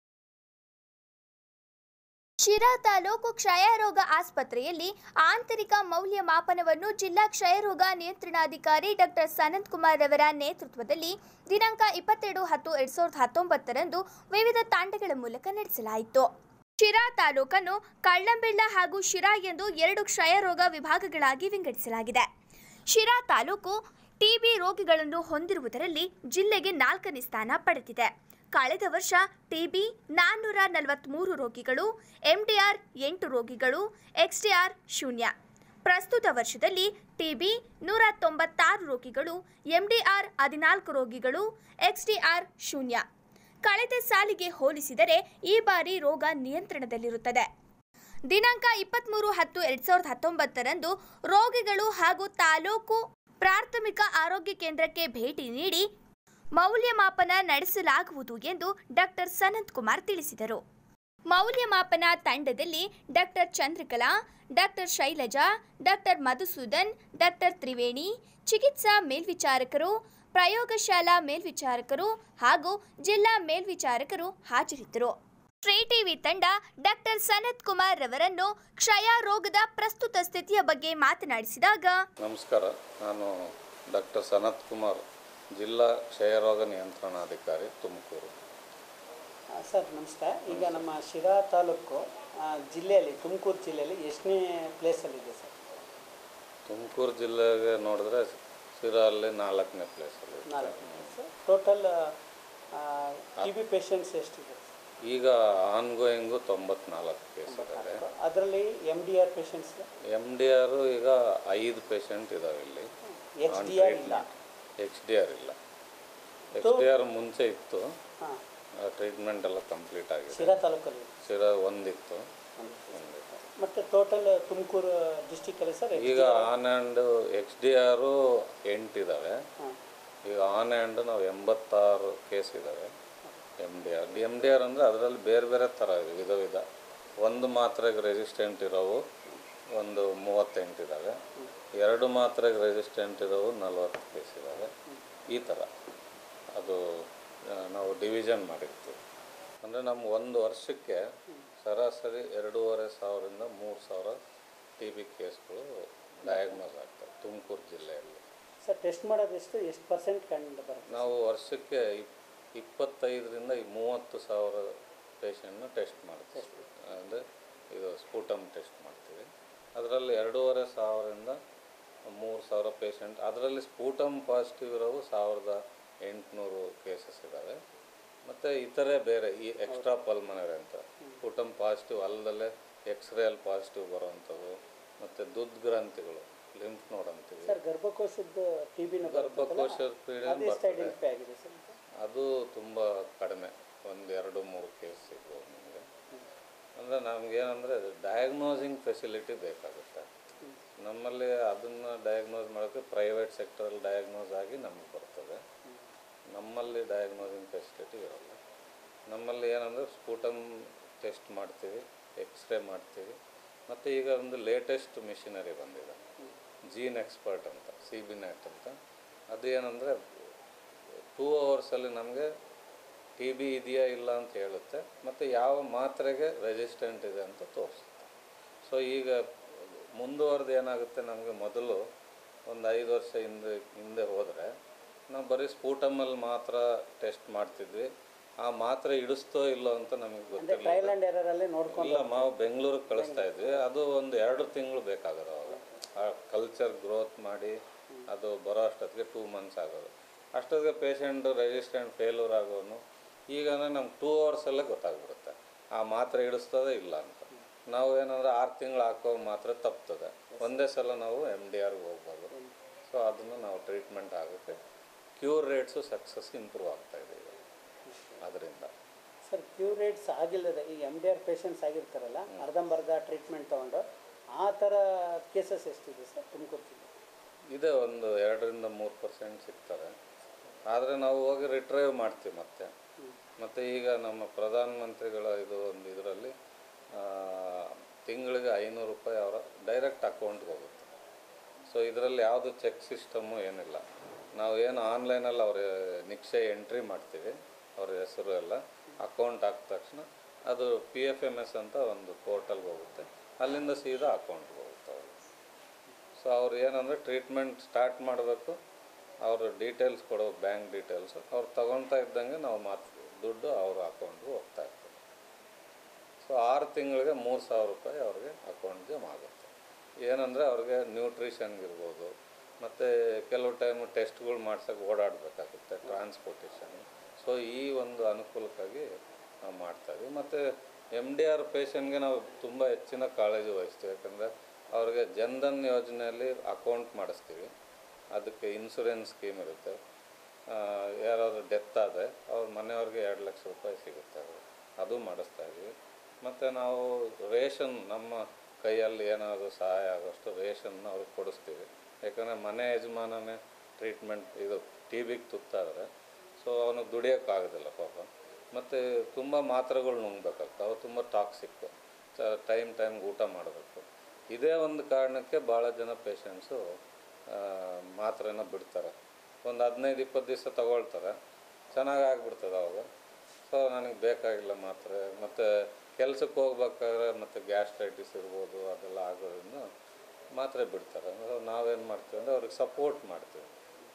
ಶಿರಾ ತಾಲೂಕು ಕ್ಷಯರೋಗ ಆಸ್ಪತ್ರೆಯಲ್ಲಿ ಆಂತರಿಕ ಮೌಲ್ಯಮಾಪನವನ್ನು ಜಿಲ್ಲಾ ಕ್ಷಯರೋಗ ನಿಯಂತ್ರಣಾಧಿಕಾರಿ ಡಾಕ್ಟರ್ ಸನತ್ ಕುಮಾರ್ ಅವರ ನೇತೃತ್ವದಲ್ಲಿ ದಿನಾಂಕ ಇಪ್ಪತ್ತೆರಡು ಹತ್ತು ಎರಡ್ ಸಾವಿರದ ಹತ್ತೊಂಬತ್ತರಂದು ವಿವಿಧ ತಾಂಡಗಳ ಮೂಲಕ ನಡೆಸಲಾಯಿತು ಶಿರಾ ತಾಲೂಕನ್ನು ಕಳ್ಳಂಬೆಳ್ಳ ಹಾಗೂ ಶಿರಾ ಎಂದು ಎರಡು ಕ್ಷಯರೋಗ ವಿಭಾಗಗಳಾಗಿ ವಿಂಗಡಿಸಲಾಗಿದೆ ಶಿರಾ ತಾಲೂಕು ಟಿಬಿ ರೋಗಿಗಳನ್ನು ಹೊಂದಿರುವುದರಲ್ಲಿ ಜಿಲ್ಲೆಗೆ ನಾಲ್ಕನೇ ಸ್ಥಾನ ಪಡೆದಿದೆ ಕಳೆದ ವರ್ಷ ಟಿಬಿ ನಾನ್ನೂರ ನಲವತ್ತ್ಮೂರು ರೋಗಿಗಳು ಎಂಡಿಆರ್ ಎಂಟು ರೋಗಿಗಳು ಎಕ್ಸ್ಡಿಆರ್ ಶೂನ್ಯ ಪ್ರಸ್ತುತ ವರ್ಷದಲ್ಲಿ ಟಿಬಿ ನೂರ ತೊಂಬತ್ತಾರು ರೋಗಿಗಳು ಎಂಡಿಆರ್ ಹದಿನಾಲ್ಕು ರೋಗಿಗಳು ಎಕ್ಸ್ಡಿಆರ್ ಶೂನ್ಯ ಕಳೆದ ಸಾಲಿಗೆ ಹೋಲಿಸಿದರೆ ಈ ಬಾರಿ ರೋಗ ನಿಯಂತ್ರಣದಲ್ಲಿರುತ್ತದೆ ದಿನಾಂಕ ಇಪ್ಪತ್ತ್ಮೂರು ಹತ್ತು ಎರಡ್ ಸಾವಿರದ ಹತ್ತೊಂಬತ್ತರಂದು ರೋಗಿಗಳು ಹಾಗೂ ತಾಲೂಕು ಪ್ರಾಥಮಿಕ ಆರೋಗ್ಯ ಕೇಂದ್ರಕ್ಕೆ ಭೇಟಿ ನೀಡಿ ಮೌಲ್ಯಮಾಪನ ನಡೆಸಲಾಗುವುದು ಎಂದು ಡಾಕ್ಟರ್ ಸನತ್ ಕುಮಾರ್ ತಿಳಿಸಿದರು ಮೌಲ್ಯಮಾಪನ ತಂಡದಲ್ಲಿ doctor Chandrakala doctor Shailaja doctor Madhusudan doctor Triveni ಚಿಕಿತ್ಸಾ ಮೇಲ್ವಿಚಾರಕರು ಪ್ರಯೋಗಶಾಲಾ ಮೇಲ್ವಿಚಾರಕರು ಹಾಗೂ ಜಿಲ್ಲಾ ಮೇಲ್ವಿಚಾರಕರು ಹಾಜರಿದ್ದರು ಟ್ರೇ ಟಿವಿ ತಂಡ ಡಾಕ್ಟರ್ ಸನತ್ ಕುಮಾರ್ ರವರನ್ನು ಕ್ಷಯ ರೋಗದ ಪ್ರಸ್ತುತ ಸ್ಥಿತಿಯ ಬಗ್ಗೆ ಮಾತನಾಡಿಸಿದಾಗ ನಮಸ್ಕಾರ ನಾನು ಡಾಕ್ಟರ್ ಸನತ್ ಕುಮಾರ್ ಜಿಲ್ಲಾ ಕ್ಷಯರೋಗ ನಿಯಂತ್ರಣಾಧಿಕಾರಿ ತುಮಕೂರು ಆ, ಸರ್ ನಮಸ್ಕಾರ ಈಗ ನಮ್ಮ ಶಿರಾ ತಾಲೂಕು ಆ, ಜಿಲ್ಲೆಯಲ್ಲಿ ತುಮಕೂರು ಜಿಲ್ಲೆಯಲ್ಲಿ ಎಷ್ಟನೇ ಪ್ಲೇಸಲ್ಲಿದೆ ಸರ್ ತುಮಕೂರು ಜಿಲ್ಲೆಗೆ ನೋಡಿದ್ರೆ ಶಿರಾ ಅಲ್ಲಿ ನಾಲ್ಕನೇ ಪ್ಲೇಸಲ್ಲಿ ನಾಲ್ಕು sir total T B patients ಎಷ್ಟಿದೆ ಈಗ ಆನ್ಗೋಯಿಂಗು ತೊಂಬತ್ನಾಲ್ಕು ಕೇಸ್ ಇದ್ದಾರೆ ಅದರಲ್ಲಿ M D R patients M D R ಈಗ ಐದು ಪೇಷಂಟ್ ಇದಾವೆ ಇಲ್ಲಿ ಎಚ್ ಡಿ ಆರ್ ಇಲ್ಲ ಎಚ್ ಡಿ ಆರ್ ಇಲ್ಲ ಎಚ್ ಡಿ ಆರ್ ಮುಂಚೆ ಇತ್ತು ಹಾಂ ಟ್ರೀಟ್ಮೆಂಟ್ ಎಲ್ಲ ಕಂಪ್ಲೀಟ್ ಆಗಿದೆ ಶಿರಾ ತಾಲೂಕಲ್ಲಿ ಶಿರಾ ಒಂದಿತ್ತು ಮತ್ತು ಟೋಟಲ್ ತುಮಕೂರು ಡಿಸ್ಟಿಕಲ್ಲಿ ಸರ್ ಈಗ on hand H D R ಎಂಟಿದ್ದಾವೆ ಹಾಂ ಈಗ ಆನ್ ಹ್ಯಾಂಡ್ ನಾವು ಎಂಬತ್ತಾರು ಕೇಸ್ ಇದ್ದಾವೆ M D R M D R ಅಂದರೆ ಅದರಲ್ಲಿ ಬೇರೆ ಬೇರೆ ಥರ ಇದೆ ವಿಧ ವಿಧ ಒಂದು ಮಾತ್ರೆಗೆ ರೆಸಿಸ್ಟೆಂಟ್ ಇರೋವು ಒಂದು ಮೂವತ್ತೆಂಟು ಇದ್ದಾವೆ ಎರಡು ಮಾತ್ರೆಗೆ ರೆಸಿಸ್ಟೆಂಟ್ ಇರೋವು ನಲ್ವತ್ತು ಕೇಸ್ ಇದ್ದಾವೆ ಈ ಥರ ಅದು ಆ, ನಾವು ಡಿವಿಷನ್ ಮಾಡಿರ್ತೀವಿ ಅಂದರೆ ನಮ್ಮ ಒಂದು ವರ್ಷಕ್ಕೆ ಸರಾಸರಿ ಎರಡೂವರೆ ಸಾವಿರದಿಂದ ಮೂರು ಸಾವಿರ ಟಿ ಬಿ ಕೇಸ್ಗಳು ಡಯಾಗ್ನೋಸ್ ಆಗ್ತವೆ ತುಮಕೂರು ಜಿಲ್ಲೆಯಲ್ಲಿ ಸರ್ ಟೆಸ್ಟ್ ಮಾಡೋದು ಎಷ್ಟು ಎಷ್ಟು ಪರ್ಸೆಂಟ್ ಕಂಡು ಬರುತ್ತೆ ನಾವು ವರ್ಷಕ್ಕೆ ಇಪ್ ಇಪ್ಪತ್ತೈದರಿಂದ ಈ ಮೂವತ್ತು ಸಾವಿರ ಪೇಷಂಟ್ನ ಟೆಸ್ಟ್ ಮಾಡ್ತೀವಿ ಅಂದರೆ ಇದು ಸ್ಫೂಟಮ್ ಟೆಸ್ಟ್ ಮಾಡ್ತೀವಿ ಅದರಲ್ಲಿ ಎರಡೂವರೆ ಸಾವಿರದಿಂದ ಮೂರು ಸಾವಿರ ಪೇಷಂಟ್ ಅದರಲ್ಲಿ ಸ್ಫೂಟಮ್ ಪಾಸಿಟಿವ್ ಇರೋವು ಸಾವಿರದ ಎಂಟುನೂರು ಕೇಸಸ್ ಇದ್ದಾವೆ ಮತ್ತು ಇತರೆ ಬೇರೆ ಈ ಎಕ್ಸ್ಟ್ರಾ ಪಲ್ಮನರಿ ಅಂತ ಸ್ಫೂಟಮ್ ಪಾಸಿಟಿವ್ ಅಲ್ಲದಲ್ಲೇ ಎಕ್ಸ್ರೇಲ್ ಪಾಸಿಟಿವ್ ಬರುವಂಥವು ಮತ್ತು ದುದ್ ಗ್ರಂಥಿಗಳು ಲಿಂಫ್ ನೋಡ್ ಅಂತೀವಿ ಸರ್ ಗರ್ಭಕೋಶದ ಟಿ ಬಿನ ಗರ್ಭಕೋಶದ ಪೀಡೆ ಅದು ಎಷ್ಟು ಬರ್ತದೆ ಐಡೆಂಟಿಫೈ ಆಗಿದೆ ಸರ್ ಅದು ತುಂಬ ಕಡಿಮೆ ಒಂದು ಎರಡು ಮೂರು ಕೇಸ್ ಸಿಗ್ಬೋದು ನಿಮಗೆ ಅಂದರೆ ನಮಗೇನಂದರೆ ಡಯಾಗ್ನೋಸಿಂಗ್ ಫೆಸಿಲಿಟಿ ಬೇಕಾಗುತ್ತೆ ನಮ್ಮಲ್ಲಿ ಅದನ್ನು ಡಯಾಗ್ನೋಸ್ ಮಾಡೋಕ್ಕೆ ಪ್ರೈವೇಟ್ ಸೆಕ್ಟರಲ್ಲಿ ಡಯಾಗ್ನೋಸ್ ಆಗಿ ನಮಗೆ ಬರ್ತದೆ ನಮ್ಮಲ್ಲಿ ಡಯಾಗ್ನೋಸಿಂಗ್ ಫೆಸಿಲಿಟಿ ಇರೋಲ್ಲ ನಮ್ಮಲ್ಲಿ ಏನಂದರೆ ಸ್ಫೂಟಮ್ ಟೆಸ್ಟ್ ಮಾಡ್ತೀವಿ ಎಕ್ಸ್ರೇ ಮಾಡ್ತೀವಿ ಮತ್ತು ಈಗ ಒಂದು ಲೇಟೆಸ್ಟ್ ಮಿಷಿನರಿ ಬಂದಿದೆ ಜೀನ್ ಎಕ್ಸ್ಪರ್ಟ್ ಅಂತ ಸಿ ಬಿ ನೆಟ್ ಅಂತ ಅದು ಏನಂದರೆ ಟೂ ಅವರ್ಸಲ್ಲಿ ನಮಗೆ ಟಿ ಬಿ ಇದೆಯಾ ಇಲ್ಲ ಅಂತ ಹೇಳುತ್ತೆ ಮತ್ತು ಯಾವ ಮಾತ್ರೆಗೆ ರೆಸಿಸ್ಟೆಂಟ್ ಇದೆ ಅಂತ ತೋರಿಸುತ್ತೆ ಸೊ ಈಗ ಮುಂದುವರೆದು ಏನಾಗುತ್ತೆ ನಮಗೆ ಮೊದಲು ಒಂದು ಐದು ವರ್ಷ ಹಿಂದೆ ಹಿಂದೆ ಹೋದರೆ ನಾವು ಬರೀ ಸ್ಫೂಟಮಲ್ಲಿ ಮಾತ್ರ ಟೆಸ್ಟ್ ಮಾಡ್ತಿದ್ವಿ ಆ ಮಾತ್ರೆ ಇಡಿಸ್ತೋ ಇಲ್ಲೋ ಅಂತ ನಮಗೆ ಟ್ರಯಲ್ ಗೊತ್ತಿರಲಿಲ್ಲ ಆ್ಯಂಡ್ ಎರರಲ್ಲಿ ನೋಡ್ಕೊಂಡು ಇಲ್ಲ ನಾವು ಬೆಂಗಳೂರಿಗೆ ಕಳಿಸ್ತಾ ಇದ್ವಿ ಅದು ಒಂದು ಎರಡು ತಿಂಗಳು ಬೇಕಾಗೋದು ಅವಾಗ ಆ ಕಲ್ಚರ್ ಗ್ರೋತ್ ಮಾಡಿ ಅದು ಬರೋ ಅಷ್ಟೊತ್ತಿಗೆ ಟೂ ಮಂತ್ಸ್ ಆಗೋದು ಅಷ್ಟೊತ್ತಿಗೆ ಪೇಷಂಟ್ ರೆಸಿಸ್ಟೆಂಟ್ ಫೇಲ್ಯೂರ್ ಆಗೋನು ಈಗ ನಮ್ಗೆ ಟೂ ಅವರ್ಸಲ್ಲೇ ಗೊತ್ತಾಗ್ಬಿಡುತ್ತೆ ಆ ಮಾತ್ರೆ ಇಡಿಸ್ತದೆ ಇಲ್ಲ ಅಂತ ನಾವು ಏನಂದ್ರೆ ಆರು ತಿಂಗಳು ಹಾಕೋ ಮಾತ್ರೆ ತಪ್ತದೆ ಒಂದೇ ಸಲ ನಾವು ಎಮ್ ಡಿ ಆರ್ಗೆ ಹೋಗ್ಬೋದು ಸೊ ಅದನ್ನು ನಾವು ಟ್ರೀಟ್ಮೆಂಟ್ ಆಗುತ್ತೆ ಕ್ಯೂರ್ ರೇಟ್ಸು ಸಕ್ಸಸ್ ಇಂಪ್ರೂವ್ ಆಗ್ತಾ ಇದೆ ಈಗ ಅದರಿಂದ ಸರ್ ಕ್ಯೂ ರೇಟ್ಸ್ ಆಗಿಲ್ಲದೆ ಈ ಎಮ್ ಡಿ ಆರ್ ಪೇಷಂಟ್ಸ್ ಆಗಿರ್ತಾರಲ್ಲ ಅರ್ಧಂಬರ್ಧ ಟ್ರೀಟ್ಮೆಂಟ್ ತೊಗೊಂಡು ಆ ಥರ ಕೇಸಸ್ ಎಷ್ಟಿದೆ ಸರ್ ತುಮಕೂರು ಜಿಲ್ಲೆ ಇದೆ ಒಂದು ಎರಡರಿಂದ ಮೂರು ಪರ್ಸೆಂಟ್ ಸಿಗ್ತಾರೆ ಆದರೆ ನಾವು ಹೋಗಿ ರಿಟ್ರೈವ್ ಮಾಡ್ತೀವಿ ಮತ್ತೆ ಮತ್ತು ಈಗ ನಮ್ಮ ಪ್ರಧಾನಮಂತ್ರಿಗಳ ಇದು ಒಂದು ಇದರಲ್ಲಿ ತಿಂಗಳಿಗೆ ಐನೂರು ರೂಪಾಯಿ ಅವರ ಡೈರೆಕ್ಟ್ ಅಕೌಂಟ್ಗೆ ಹೋಗುತ್ತೆ ಸೊ ಇದರಲ್ಲಿ ಯಾವುದು ಚೆಕ್ ಸಿಸ್ಟಮ್ಮು ಏನಿಲ್ಲ ನಾವು ಏನು ಆನ್ಲೈನಲ್ಲಿ ಅವ್ರ ನಿಕ್ಷೆ ಎಂಟ್ರಿ ಮಾಡ್ತೀವಿ ಅವ್ರ ಹೆಸರು ಎಲ್ಲ ಅಕೌಂಟ್ ಹಾಕಿದ ತಕ್ಷಣ ಅದು ಪಿ ಎಫ್ ಎಮ್ ಎಸ್ ಅಂತ ಒಂದು ಪೋರ್ಟಲ್ಗೆ ಹೋಗುತ್ತೆ ಅಲ್ಲಿಂದ ಸೀದಾ ಅಕೌಂಟ್ಗೆ ಹೋಗುತ್ತೆ ಅವ್ರಿಗೆ ಸೊ ಅವ್ರು ಏನಂದರೆ ಟ್ರೀಟ್ಮೆಂಟ್ ಸ್ಟಾರ್ಟ್ ಮಾಡಬೇಕು ಅವ್ರ ಡೀಟೇಲ್ಸ್ ಕೊಡೋ ಬ್ಯಾಂಕ್ ಡೀಟೇಲ್ಸು ಅವ್ರು ತಗೊಳ್ತಾ ಇದ್ದಂಗೆ ನಾವು ಮಾತು ದುಡ್ಡು ಅವ್ರ ಅಕೌಂಟ್ಗೆ ಹೋಗ್ತಾ ಇರ್ತದೆ ಸೊ ಆರು ತಿಂಗಳಿಗೆ ಮೂರು ಸಾವಿರ ರೂಪಾಯಿ ಅವ್ರಿಗೆ ಅಕೌಂಟ್ಗೆ ಜಮಾ ಆಗುತ್ತೆ ಏನಂದರೆ ಅವ್ರಿಗೆ ನ್ಯೂಟ್ರಿಷನ್ಗಿರ್ಬೋದು ಮತ್ತು ಕೆಲವು ಟೈಮು ಟೆಸ್ಟ್ಗಳು ಮಾಡ್ಸೋಕೆ ಓಡಾಡಬೇಕಾಗುತ್ತೆ ಟ್ರಾನ್ಸ್ಪೋರ್ಟೇಷನ್ ಸೊ ಈ ಒಂದು ಅನುಕೂಲಕ್ಕಾಗಿ ನಾವು ಮಾಡ್ತಾಯಿದ್ವಿ ಮತ್ತು ಎಮ್ ಡಿ ಆರ್ ಪೇಷಂಟ್ಗೆ ನಾವು ತುಂಬ ಹೆಚ್ಚಿನ ಕಾಳಜಿ ವಹಿಸ್ತೀವಿ ಯಾಕಂದರೆ ಅವ್ರಿಗೆ ಜನ್ಧನ್ ಯೋಜನೆಯಲ್ಲಿ ಅಕೌಂಟ್ ಮಾಡಿಸ್ತೀವಿ ಅದಕ್ಕೆ ಇನ್ಶೂರೆನ್ಸ್ ಸ್ಕೀಮ್ ಇರುತ್ತೆ ಆ, ಯಾರಾದರೂ ಡೆತ್ ಆದರೆ ಅವ್ರ ಮನೆಯವ್ರಿಗೆ ಎರಡು ಲಕ್ಷ ರೂಪಾಯಿ ಸಿಗುತ್ತೆ ಅದು ಅದು ಮಾಡಿಸ್ತಾ ಇದ್ವಿ ಮತ್ತು ನಾವು ರೇಷನ್ ನಮ್ಮ ಕೈಯಲ್ಲಿ ಏನಾದರೂ ಸಹಾಯ ಆಗೋಷ್ಟು ರೇಷನ್ನ ಅವ್ರಿಗೆ ಕೊಡಿಸ್ತೀವಿ ಯಾಕಂದರೆ ಮನೆ ಯಜಮಾನನೇ ಟ್ರೀಟ್ಮೆಂಟ್ ಇದು ಟಿ ಬಿಗೆ ತುತ್ತಾದರೆ ಸೊ ಅವನಿಗೆ ದುಡಿಯೋಕ್ಕಾಗೋದಿಲ್ಲ ಪಾಪ ಮತ್ತು ತುಂಬ ಮಾತ್ರೆಗಳು ನುಂಗ್ಬೇಕಾಗ್ತವೆ ಅವು ತುಂಬ ಟಾಕ್ಸಿಕ್ ಟೈಮ್ ಟೈಮ್ಗೆ ಊಟ ಮಾಡಬೇಕು ಇದೇ ಒಂದು ಕಾರಣಕ್ಕೆ ಭಾಳ ಜನ ಪೇಷಂಟ್ಸು ಮಾತ್ರೆನ ಬಿಡ್ತಾರೆ ಒಂದು ಹದಿನೈದು ಇಪ್ಪತ್ತು ದಿವಸ ತಗೊಳ್ತಾರೆ ಚೆನ್ನಾಗಿ ಆಗ್ಬಿಡ್ತದೆ ಅವಾಗ ಸೊ ನನಗೆ ಬೇಕಾಗಿಲ್ಲ ಮಾತ್ರೆ ಮತ್ತು ಕೆಲ್ಸಕ್ಕೆ ಹೋಗ್ಬೇಕಾದ್ರೆ ಮತ್ತು ಗ್ಯಾಸ್ಟ್ರೈಟಿಸ್ ಇರ್ಬೋದು ಅದೆಲ್ಲ ಆಗೋದ್ರಿಂದ ಮಾತ್ರೆ ಬಿಡ್ತಾರೆ ಅಂದ್ರೆ ನಾವೇನು ಮಾಡ್ತೀವಿ ಅಂದರೆ ಅವ್ರಿಗೆ ಸಪೋರ್ಟ್ ಮಾಡ್ತೀವಿ ಸೊ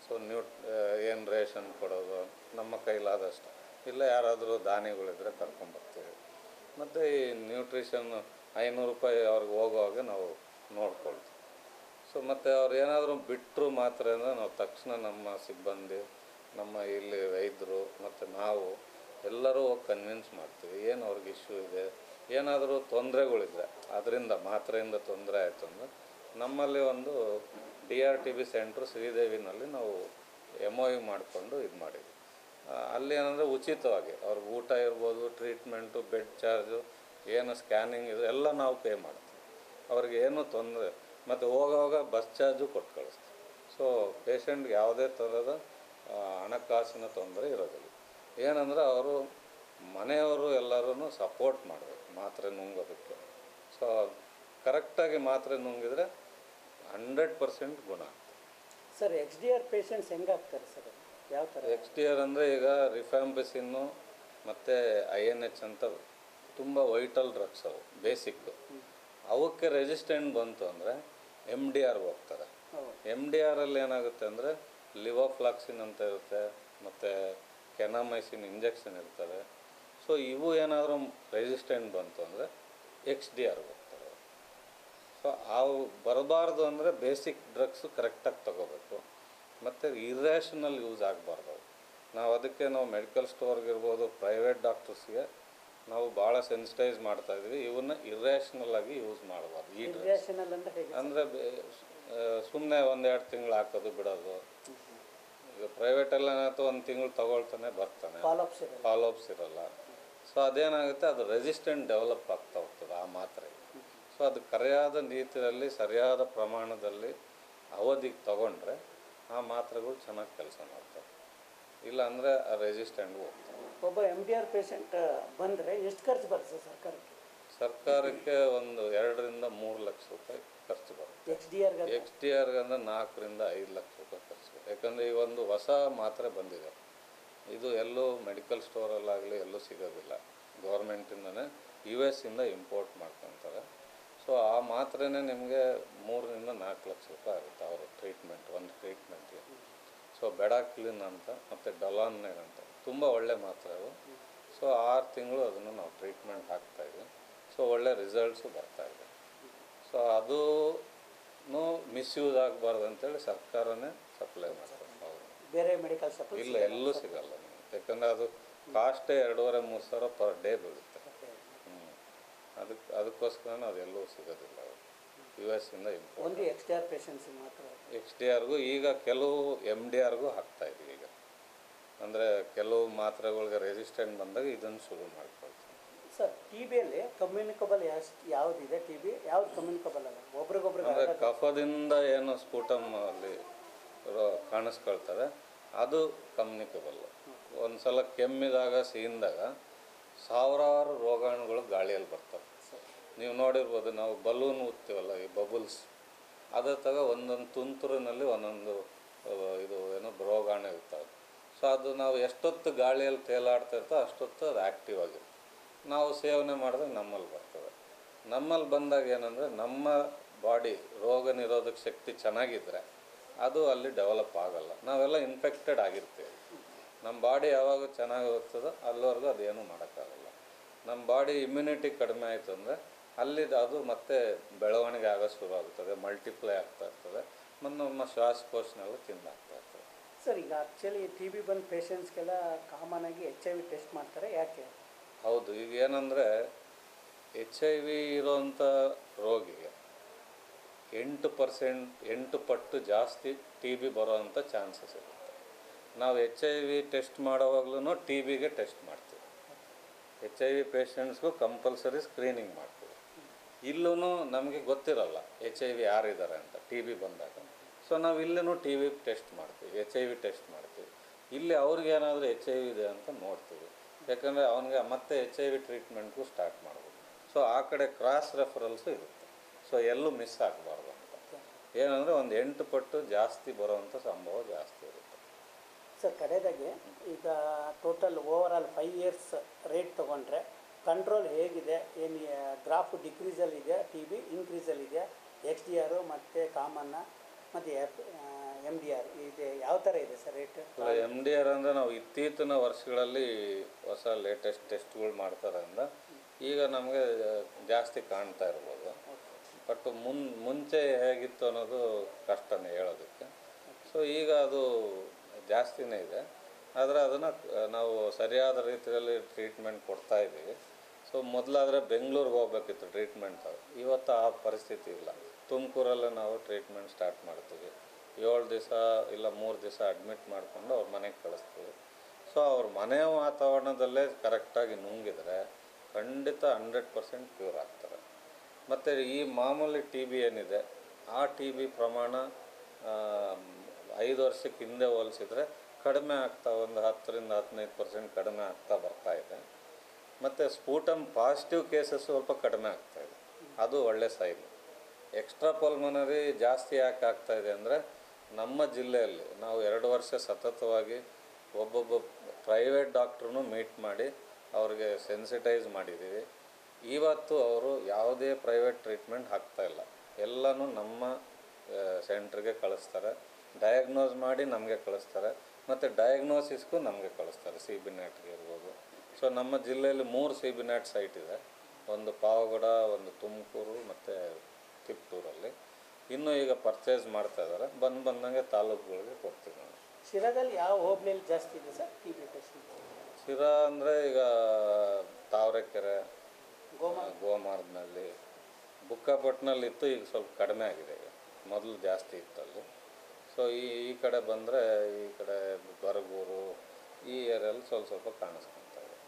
ಸೊ ನ್ಯೂ ಏನು ರೇಷನ್ ಕೊಡೋದು ನಮ್ಮ ಕೈಲಾದಷ್ಟು ಇಲ್ಲ ಯಾರಾದರೂ ದಾನಿಗಳಿದ್ರೆ ಕರ್ಕೊಂಬರ್ತೀವಿ ಮತ್ತು ಈ ನ್ಯೂಟ್ರಿಷನ್ ಐನೂರು ರೂಪಾಯಿ ಅವ್ರಿಗೆ ಹೋಗುವಾಗ ನಾವು ನೋಡ್ಕೊಳ್ತೀವಿ ಸೊ ಮತ್ತು ಅವ್ರು ಏನಾದರೂ ಬಿಟ್ಟರು ಮಾತ್ರ ಅಂದರೆ ನಾವು ತಕ್ಷಣ ನಮ್ಮ ಸಿಬ್ಬಂದಿ ನಮ್ಮ ಇಲ್ಲಿ ವೈದ್ಯರು ಮತ್ತು ನಾವು ಎಲ್ಲರೂ ಹೋಗಿ ಕನ್ವಿನ್ಸ್ ಮಾಡ್ತೀವಿ ಏನು ಅವ್ರಿಗೆ ಇಶ್ಯೂ ಇದೆ ಏನಾದರೂ ತೊಂದರೆಗಳಿದ್ರೆ ಅದರಿಂದ ಮಾತ್ರೆಯಿಂದ ತೊಂದರೆ ಆಯಿತು ಅಂದರೆ ನಮ್ಮಲ್ಲಿ ಒಂದು D R T B centre ಶ್ರೀದೇವಿನಲ್ಲಿ ನಾವು ಎಮ್ ಒ ಯು ಮಾಡಿಕೊಂಡು ಇದು ಮಾಡಿದ್ವಿ ಆ, ಅಲ್ಲಿ ಏನಂದರೆ ಉಚಿತವಾಗಿ ಅವ್ರಿಗೆ ಊಟ ಇರ್ಬೋದು ಟ್ರೀಟ್ಮೆಂಟು ಬೆಡ್ ಚಾರ್ಜು ಏನು ಸ್ಕ್ಯಾನಿಂಗ್ ಇದು ಎಲ್ಲ ನಾವು ಪೇ ಮಾಡ್ತೀವಿ ಅವ್ರಿಗೆ ಏನೂ ತೊಂದರೆ ಮತ್ತು ಹೋಗೋವಾಗ ಬಸ್ ಚಾರ್ಜು ಕೊಟ್ಟು ಕಳಿಸ್ತೀವಿ ಸೊ ಪೇಷಂಟ್ಗೆ ಯಾವುದೇ ಥರದ ಆ, ಹಣಕಾಸಿನ ತೊಂದರೆ ಇರೋದಿಲ್ಲ ಏನಂದರೆ ಅವರು ಮನೆಯವರು ಎಲ್ಲರೂ ಸಪೋರ್ಟ್ ಮಾಡಬೇಕು ಮಾತ್ರೆ ನುಂಗೋದಕ್ಕೆ ಸೊ ಕರೆಕ್ಟಾಗಿ ಮಾತ್ರೆ ನುಂಗಿದ್ರೆ ಹಂಡ್ರೆಡ್ ಪರ್ಸೆಂಟ್ ಗುಣ ಆಗ್ತದೆ sir X D R patients ಹೆಂಗೆ ಆಗ್ತಾರೆ ಸರ್ ಯಾವ ಥರ ಎಕ್ಸ್ ಟಿ ಆರ್ ಅಂದರೆ ಈಗ ರಿಫ್ಯಾಂಬಿಸಿನ್ನು ಮತ್ತು ಐ ಎನ್ ಎಚ್ ಅಂತ ತುಂಬ ವೈಟಲ್ ಡ್ರಗ್ಸ್ ಅವು ಬೇಸಿಕ್ಕು ಅವಕ್ಕೆ ರೆಸಿಸ್ಟೆಂಟ್ ಬಂತು ಅಂದರೆ ಎಮ್ ಡಿ ಆರ್ಗೆ ಹೋಗ್ತಾರೆ ಹೌದು. ಎಮ್ ಡಿ ಆರಲ್ಲಿ ಏನಾಗುತ್ತೆ ಅಂದರೆ ಲಿವೋಫ್ಲಾಕ್ಸಿನ್ ಅಂತ ಇರುತ್ತೆ ಮತ್ತು ಕೆನಾಮೈಸಿನ್ ಇಂಜೆಕ್ಷನ್ ಇರ್ತವೆ ಸೊ ಇವು ಏನಾದರೂ ರೆಸಿಸ್ಟೆಂಟ್ ಬಂತು ಅಂದರೆ ಎಕ್ಸ್ ಡಿ ಆರ್ಗೆ ಹೋಗ್ತಾರೆ ಸೊ ಅವು ಬರಬಾರ್ದು ಅಂದರೆ ಬೇಸಿಕ್ ಡ್ರಗ್ಸು ಕರೆಕ್ಟಾಗಿ ತಗೋಬೇಕು ಮತ್ತು ಇರ್ಯಾಷನಲ್ ಯೂಸ್ ಆಗಬಾರ್ದು ಅವು ನಾವು ಅದಕ್ಕೆ ನಾವು ಮೆಡಿಕಲ್ ಸ್ಟೋರ್ಗಿರ್ಬೋದು ಪ್ರೈವೇಟ್ ಡಾಕ್ಟರ್ಸ್ಗೆ ನಾವು ಭಾಳ ಸೆನ್ಸಿಟೈಸ್ ಮಾಡ್ತಾ ಇದ್ವಿ ಇವನ್ನ ಇರ್ಯಾಷನಲ್ ಆಗಿ ಯೂಸ್ ಮಾಡಬಾರ್ದು ಈ ಡ್ರಗ್ಸ್ ರಿಯಾಕ್ಷನಲ್ ಅಂದರೆ ಹೇಗೆ ಅಂದರೆ ಸುಮ್ಮನೆ ಒಂದೆರಡು ತಿಂಗಳು ಹಾಕೋದು ಬಿಡೋದು ಈಗ ಪ್ರೈವೇಟಲ್ಲಿ ಏನಾಯ್ತು ಒಂದು ತಿಂಗಳು ತಗೊಳ್ತಾನೆ ಬರ್ತಾನೆ ಫಾಲೋಅಪ್ಸ್ ಇರಲ್ಲ ಫಾಲೋಅಪ್ಸ್ ಇರಲ್ಲ ಸೊ ಅದೇನಾಗುತ್ತೆ ಅದು ರೆಸಿಸ್ಟೆಂಟ್ ಡೆವಲಪ್ ಆಗ್ತಾ ಹೋಗ್ತದೆ ಆ ಮಾತ್ರೆ ಸೊ ಅದು ಕರೆಯಾದ ರೀತಿಯಲ್ಲಿ ಸರಿಯಾದ ಪ್ರಮಾಣದಲ್ಲಿ ಅವಧಿಗೆ ತಗೊಂಡ್ರೆ ಆ ಮಾತ್ರೆಗಳು ಚೆನ್ನಾಗಿ ಕೆಲಸ ಮಾಡ್ತವೆ ಇಲ್ಲ ಅಂದರೆ ಆ ರೆಸಿಸ್ಟೆಂಟ್ಗೂ ಹೋಗ್ತವೆ ಒಬ್ಬ ಎಮ್ ಡಿ ಆರ್ ಪೇಷಂಟ್ ಬಂದರೆ ಎಷ್ಟು ಖರ್ಚು ಬರುತ್ತೆ ಸರ್ಕಾರಕ್ಕೆ ಸರ್ಕಾರಕ್ಕೆ ಒಂದು ಎರಡರಿಂದ ಮೂರು ಲಕ್ಷ ರೂಪಾಯಿ ಖರ್ಚು ಬರುತ್ತೆ ಎಕ್ಸ್ ಡಿ ಆರ್ಗೆ ಎಕ್ಸ್ ಟಿ ಆರ್ಗೆ ಅಂದರೆ ನಾಲ್ಕರಿಂದ ಐದು ಲಕ್ಷ ರೂಪಾಯಿ ಖರ್ಚು ಬರುತ್ತೆ ಯಾಕಂದರೆ ಈ ಒಂದು ಹೊಸ ಮಾತ್ರೆ ಬಂದಿದೆ ಇದು ಎಲ್ಲೂ ಮೆಡಿಕಲ್ ಸ್ಟೋರಲ್ಲಾಗಲಿ ಎಲ್ಲೂ ಸಿಗೋದಿಲ್ಲ ಗೌರ್ಮೆಂಟಿಂದನೇ ಯು ಎಸ್ ಇಂದ ಇಂಪೋರ್ಟ್ ಮಾಡ್ಕೊತಾರೆ ಸೊ ಆ ಮಾತ್ರೆನೇ ನಿಮಗೆ ಮೂರರಿಂದ ನಾಲ್ಕು ಲಕ್ಷ ರೂಪಾಯಿ ಆಗುತ್ತೆ ಅವರು ಟ್ರೀಟ್ಮೆಂಟ್ ಒಂದು ಟ್ರೀಟ್ಮೆಂಟ್ಗೆ ಸೊ ಬೆಡಾಕ್ಲಿನ್ ಅಂತ ಮತ್ತು ಡಲಾನ್ನೆಗ್ ಅಂತ ತುಂಬ ಒಳ್ಳೆ ಮಾತ್ರೆ ಅವು ಸೊ ಆರು ತಿಂಗಳು ಅದನ್ನು ನಾವು ಟ್ರೀಟ್ಮೆಂಟ್ ಹಾಕ್ತಾಯಿದ್ವಿ ಸೊ ಒಳ್ಳೆ ರಿಸಲ್ಟ್ಸು ಬರ್ತಾಯಿದೆ ಸೊ ಅದು ಮಿಸ್ಯೂಸ್ ಆಗಬಾರ್ದು ಅಂತೇಳಿ ಸರ್ಕಾರನೇ ಸಪ್ಲೈ ಮಾಡ್ತಾರೆ ಹೌದು ಬೇರೆ ಮೆಡಿಕಲ್ ಶಾಪ್ ಇಲ್ಲ ಎಲ್ಲೂ ಸಿಗಲ್ಲ ನಿಮ್ಗೆ ಯಾಕಂದರೆ ಅದು ಕಾಸ್ಟೇ ಎರಡೂವರೆ ಮೂರು ಸಾವಿರ ಪರ್ ಡೇ ಬೀಳುತ್ತೆ ಹ್ಞೂ ಅದಕ್ಕೆ ಅದಕ್ಕೋಸ್ಕರ ಅದೆಲ್ಲೂ ಸಿಗೋದಿಲ್ಲ ಯು ಎಸ್ ಇಂದ import only X D R ಪೇಷಂಟ್ಸಿಗೆ ಮಾತ್ರ ಎಕ್ಸ್ ಡಿ ಆರ್ಗೂ ಈಗ ಕೆಲವು ಎಮ್ ಡಿ ಆರ್ಗೂ ಹಾಕ್ತಾ ಇದೀವಿ ಈಗ ಅಂದರೆ ಕೆಲವು ಮಾತ್ರೆಗಳಿಗೆ ರೆಸಿಸ್ಟೆಂಟ್ ಬಂದಾಗ ಇದನ್ನು ಶುರು ಮಾಡ್ಕೊಳ್ತೀವಿ ಸರ್ ಟಿ ಬಿಯಲ್ಲಿ ಕಮ್ಯುನಿಕಬಲ್ ಎಷ್ಟು ಯಾವುದಿದೆ ಟಿ ಬಿ ಯಾವ್ದು ಕಮ್ಯುನಿಕಬಲ್ ಅಲ್ಲ ಒಬ್ರಿಗೊಬ್ರಿಗೆ ಅಂದರೆ ಕಫದಿಂದ ಏನು ಸ್ಫುಟಮ್ ಅಲ್ಲಿ ರೋ- ಕಾಣಿಸ್ಕೊಳ್ತದೆ ಅದು ಕಮ್ಯುನಿಕಬಲ್ ಒಂದು ಸಲ ಕೆಮ್ಮಿದಾಗ ಸೀನ್ದಾಗ ಸಾವಿರಾರು ರೋಗಾಣುಗಳು ಗಾಳಿಯಲ್ಲಿ ಬರ್ತವೆ ನೀವು ನೋಡಿರ್ಬೋದು ನಾವು ಬಲೂನ್ ಉತ್ತೀವಲ್ಲ ಈ ಬಬುಲ್ಸ್ ಅದೇ ತಗ ಒಂದೊಂದು ತುಂತುರಿನಲ್ಲಿ ಒಂದೊಂದು ಆ, ಇದು ಏನೋ ರೋಗಾಣು ಇರ್ತವೆ ಸೊ ಅದು ನಾವು ಎಷ್ಟೊತ್ತು ಗಾಳಿಯಲ್ಲಿ ತೇಲಾಡ್ತಾ ಇರ್ತೋ ಅಷ್ಟೊತ್ತು ಅದು ಆ್ಯಕ್ಟಿವ್ ಆಗಿರುತ್ತೆ ನಾವು ಸೇವನೆ ಮಾಡಿದಾಗ ನಮ್ಮಲ್ಲಿ ಬರ್ತದೆ ನಮ್ಮಲ್ಲಿ ಬಂದಾಗ ಏನಂದರೆ ನಮ್ಮ ಬಾಡಿ ರೋಗ ನಿರೋಧಕ ಶಕ್ತಿ ಚೆನ್ನಾಗಿದ್ದರೆ ಅದು ಅಲ್ಲಿ ಡೆವಲಪ್ ಆಗಲ್ಲ ನಾವೆಲ್ಲ ಇನ್ಫೆಕ್ಟೆಡ್ ಆಗಿರ್ತೀವಿ ನಮ್ಮ ಬಾಡಿ ಯಾವಾಗ ಚೆನ್ನಾಗಿ ಹೋಗ್ತದೋ ಅಲ್ಲಿವರೆಗೂ ಅದೇನು ಮಾಡೋಕ್ಕಾಗಲ್ಲ ನಮ್ಮ ಬಾಡಿ ಇಮ್ಯುನಿಟಿ ಕಡಿಮೆ ಆಯಿತು ಅಂದರೆ ಅಲ್ಲಿ ಅದು ಮತ್ತೆ ಬೆಳವಣಿಗೆ ಆಗೋ ಶುರು ಆಗುತ್ತದೆ ಮಲ್ಟಿಪ್ಲೈ ಆಗ್ತಾ ಇರ್ತದೆ ಮತ್ತು ನಮ್ಮ ಶ್ವಾಸಕೋಶನೆಲ್ಲ ತಿಂದಾಗ್ತಾ ಇರ್ತದೆ ಸರ್ ಈಗ ಆ್ಯಕ್ಚುಲಿ ಟಿ ಬಿ ಬಂದ ಪೇಷಂಟ್ಸ್ಗೆಲ್ಲ ಕಾಮನ್ ಆಗಿ ಎಚ್ ಐ ವಿ ಟೆಸ್ಟ್ ಮಾಡ್ತಾರೆ ಯಾಕೆ ಹೌದು ಈಗ ಏನಂದರೆ ಎಚ್ ಐ ವಿ ಇರೋಂಥ ರೋಗಿಗೆ ಎಂಟು ಪರ್ಸೆಂಟ್ ಎಂಟು ಪಟ್ಟು ಜಾಸ್ತಿ ಟಿ ಬಿ ಬರೋವಂಥ ಚಾನ್ಸಸ್ ಇರುತ್ತೆ ನಾವು ಎಚ್ ಐ ವಿ ಟೆಸ್ಟ್ ಮಾಡೋವಾಗ್ಲೂ ಟಿ ಬಿಗೆ ಟೆಸ್ಟ್ ಮಾಡ್ತೀವಿ ಎಚ್ ಐ ವಿ ಪೇಷಂಟ್ಸ್ಗೂ ಕಂಪಲ್ಸರಿ ಸ್ಕ್ರೀನಿಂಗ್ ಮಾಡ್ತೀವಿ ಇಲ್ಲೂ ನಮಗೆ ಗೊತ್ತಿರಲ್ಲ ಎಚ್ ಐ ವಿ ಯಾರಿದ್ದಾರೆ ಅಂತ ಟಿ ಬಿ ಬಂದಾಗ ಸೊ ನಾವು ಇಲ್ಲೂ ಟಿ ವಿ ಟೆಸ್ಟ್ ಮಾಡ್ತೀವಿ ಎಚ್ ಐ ವಿ ಟೆಸ್ಟ್ ಮಾಡ್ತೀವಿ ಇಲ್ಲಿ ಅವ್ರಿಗೆ ಏನಾದರೂ ಎಚ್ ಐ ವಿ ಇದೆ ಅಂತ ನೋಡ್ತೀವಿ ಯಾಕಂದರೆ ಅವನಿಗೆ ಮತ್ತೆ ಎಚ್ ಐ ವಿ ಟ್ರೀಟ್ಮೆಂಟ್ಗೂ ಸ್ಟಾರ್ಟ್ ಮಾಡ್ಬೋದು ಸೊ ಆ ಕಡೆ ಕ್ರಾಸ್ ರೆಫರಲ್ಸು ಇರುತ್ತೆ ಸೊ ಎಲ್ಲೂ ಮಿಸ್ ಆಗಬಾರ್ದು ಅಂತ ಏನಂದರೆ ಒಂದು ಎಂಟು ಪಟ್ಟು ಜಾಸ್ತಿ ಬರೋವಂಥ ಸಂಭವ ಜಾಸ್ತಿ ಇರುತ್ತೆ ಸರ್ ಕಡೆದಾಗೆ ಈಗ total over all five years rate ತೊಗೊಂಡ್ರೆ ಕಂಟ್ರೋಲ್ ಹೇಗಿದೆ ಏನು ಗ್ರಾಫ್ ಡಿಕ್ರೀಸಲ್ಲಿದೆ ಟಿ ಬಿ ಇನ್ಕ್ರೀಸಲ್ಲಿದೆ ಎಕ್ಸ್ ಡಿ ಆರು ಮತ್ತು ಕಾಮನ್ನ ಮತ್ತು ಎಫ್ ಎಮ್ ಡಿ ಆರ್ ಇದೆ ಯಾವ ಥರ ಇದೆ sir rate M D R ಅಂದರೆ ನಾವು ಇತ್ತೀಚಿನ ವರ್ಷಗಳಲ್ಲಿ ಹೊಸ ಲೇಟೆಸ್ಟ್ ಟೆಸ್ಟ್ಗಳು ಮಾಡ್ತಾರಿಂದ ಈಗ ನಮಗೆ ಜಾಸ್ತಿ ಕಾಣ್ತಾ ಇರ್ಬೋದು ಬಟ್ ಮುನ್ ಮುಂಚೆ ಹೇಗಿತ್ತು ಅನ್ನೋದು ಕಷ್ಟನೇ ಹೇಳೋದಕ್ಕೆ ಸೊ ಈಗ ಅದು ಜಾಸ್ತಿನೇ ಇದೆ ಆದರೆ ಅದನ್ನು ನಾವು ಸರಿಯಾದ ರೀತಿಯಲ್ಲಿ ಟ್ರೀಟ್ಮೆಂಟ್ ಕೊಡ್ತಾ ಇದ್ದೀವಿ ಸೊ ಮೊದಲಾದರೆ ಬೆಂಗಳೂರಿಗೆ ಹೋಗ್ಬೇಕಿತ್ತು ಟ್ರೀಟ್ಮೆಂಟ್ ಇವತ್ತು ಆ ಪರಿಸ್ಥಿತಿ ಇಲ್ಲ ತುಮಕೂರಲ್ಲೇ ನಾವು ಟ್ರೀಟ್ಮೆಂಟ್ ಸ್ಟಾರ್ಟ್ ಮಾಡ್ತೀವಿ ಏಳು ದಿವಸ ಇಲ್ಲ ಮೂರು ದಿವಸ ಅಡ್ಮಿಟ್ ಮಾಡಿಕೊಂಡು ಅವ್ರ ಮನೆಗೆ ಕಳಿಸ್ತೀವಿ ಸೊ ಅವ್ರ ಮನೆಯ ವಾತಾವರಣದಲ್ಲೇ ಕರೆಕ್ಟಾಗಿ ನುಂಗಿದ್ರೆ ಖಂಡಿತ ಹಂಡ್ರೆಡ್ ಪರ್ಸೆಂಟ್ ಕ್ಯೂರ್ ಆಗ್ತಾರೆ ಮತ್ತು ಈ ಮಾಮೂಲಿ ಟಿ ಬಿ ಏನಿದೆ ಆ ಟಿ ಬಿ ಪ್ರಮಾಣ ಆ, ಐದು ವರ್ಷಕ್ಕೆ ಹಿಂದೆ ಹೋಲಿಸಿದ್ರೆ ಕಡಿಮೆ ಆಗ್ತಾ ಒಂದು ಹತ್ತರಿಂದ ಹದಿನೈದು ಪರ್ಸೆಂಟ್ ಕಡಿಮೆ ಆಗ್ತಾ ಬರ್ತಾ ಇದೆ ಮತ್ತು ಸ್ಫೂಟಮ್ ಪಾಸಿಟಿವ್ ಕೇಸಸ್ ಸ್ವಲ್ಪ ಕಡಿಮೆ ಆಗ್ತಾ ಇದೆ ಅದು ಒಳ್ಳೆ ಸೈನ್ ಎಕ್ಸ್ಟ್ರಾ ಪಲ್ಮನರಿ ಜಾಸ್ತಿ ಯಾಕೆ ಆಗ್ತಾ ಇದೆ ಅಂದರೆ ನಮ್ಮ ಜಿಲ್ಲೆಯಲ್ಲಿ ನಾವು ಎರಡು ವರ್ಷ ಸತತವಾಗಿ ಒಬ್ಬೊಬ್ಬ ಪ್ರೈವೇಟ್ ಡಾಕ್ಟ್ರನ್ನೂ ಮೀಟ್ ಮಾಡಿ ಅವ್ರಿಗೆ ಸೆನ್ಸಿಟೈಸ್ ಮಾಡಿದ್ದೀವಿ ಇವತ್ತು ಅವರು ಯಾವುದೇ ಪ್ರೈವೇಟ್ ಟ್ರೀಟ್ಮೆಂಟ್ ಹಾಕ್ತಾ ಇಲ್ಲ ಎಲ್ಲನೂ ನಮ್ಮ ಸೆಂಟ್ರಿಗೆ ಕಳಿಸ್ತಾರೆ ಡಯಾಗ್ನೋಸ್ ಮಾಡಿ ನಮಗೆ ಕಳಿಸ್ತಾರೆ ಮತ್ತು ಡಯಾಗ್ನೋಸಿಸ್ಗೂ ನಮಗೆ ಕಳಿಸ್ತಾರೆ ಸಿ ಬಿ ನೆಟ್ಗೆ ಇರ್ಬೋದು ಸೊ ನಮ್ಮ ಜಿಲ್ಲೆಯಲ್ಲಿ ಮೂರು ಸಿ ಬಿ ನೆಟ್ ಸೈಟ್ ಇದೆ ಒಂದು ಪಾವಗಡ ಒಂದು ತುಮಕೂರು ಮತ್ತು ತಿಪ್ಟೂರಲ್ಲಿ ಇನ್ನೂ ಈಗ ಪರ್ಚೇಸ್ ಮಾಡ್ತಾ ಇದ್ದಾರೆ ಬಂದು ಬಂದಂಗೆ ತಾಲೂಕುಗಳಿಗೆ ಕೊಡ್ತೀವಿ ನಾವು ಶಿರಾದಲ್ಲಿ ಯಾವ ಹೋಬ್ಳಿಯಲ್ಲಿ ಜಾಸ್ತಿ ಇದೆ sir T B patient Sira ಅಂದರೆ ಈಗ ತಾವರೆಕೆರೆ ಗೋಮಾ ಗೋಮಾರ್ಗ್ನಲ್ಲಿ ಬುಕ್ಕಾಪಟ್ನಲ್ಲಿ ಇತ್ತು ಈಗ ಸ್ವಲ್ಪ ಕಡಿಮೆ ಆಗಿದೆ ಈಗ ಮೊದಲು ಜಾಸ್ತಿ ಇತ್ತು ಅಲ್ಲಿ ಸೊ ಈ ಈ ಕಡೆ ಬಂದರೆ ಈ ಕಡೆ ಬರಗೂರು ಈ ಏರಿಯಲ್ಲಿ ಸ್ವಲ್ಪ ಸ್ವಲ್ಪ ಕಾಣಿಸ್ಕೊತಾ ಇದೆ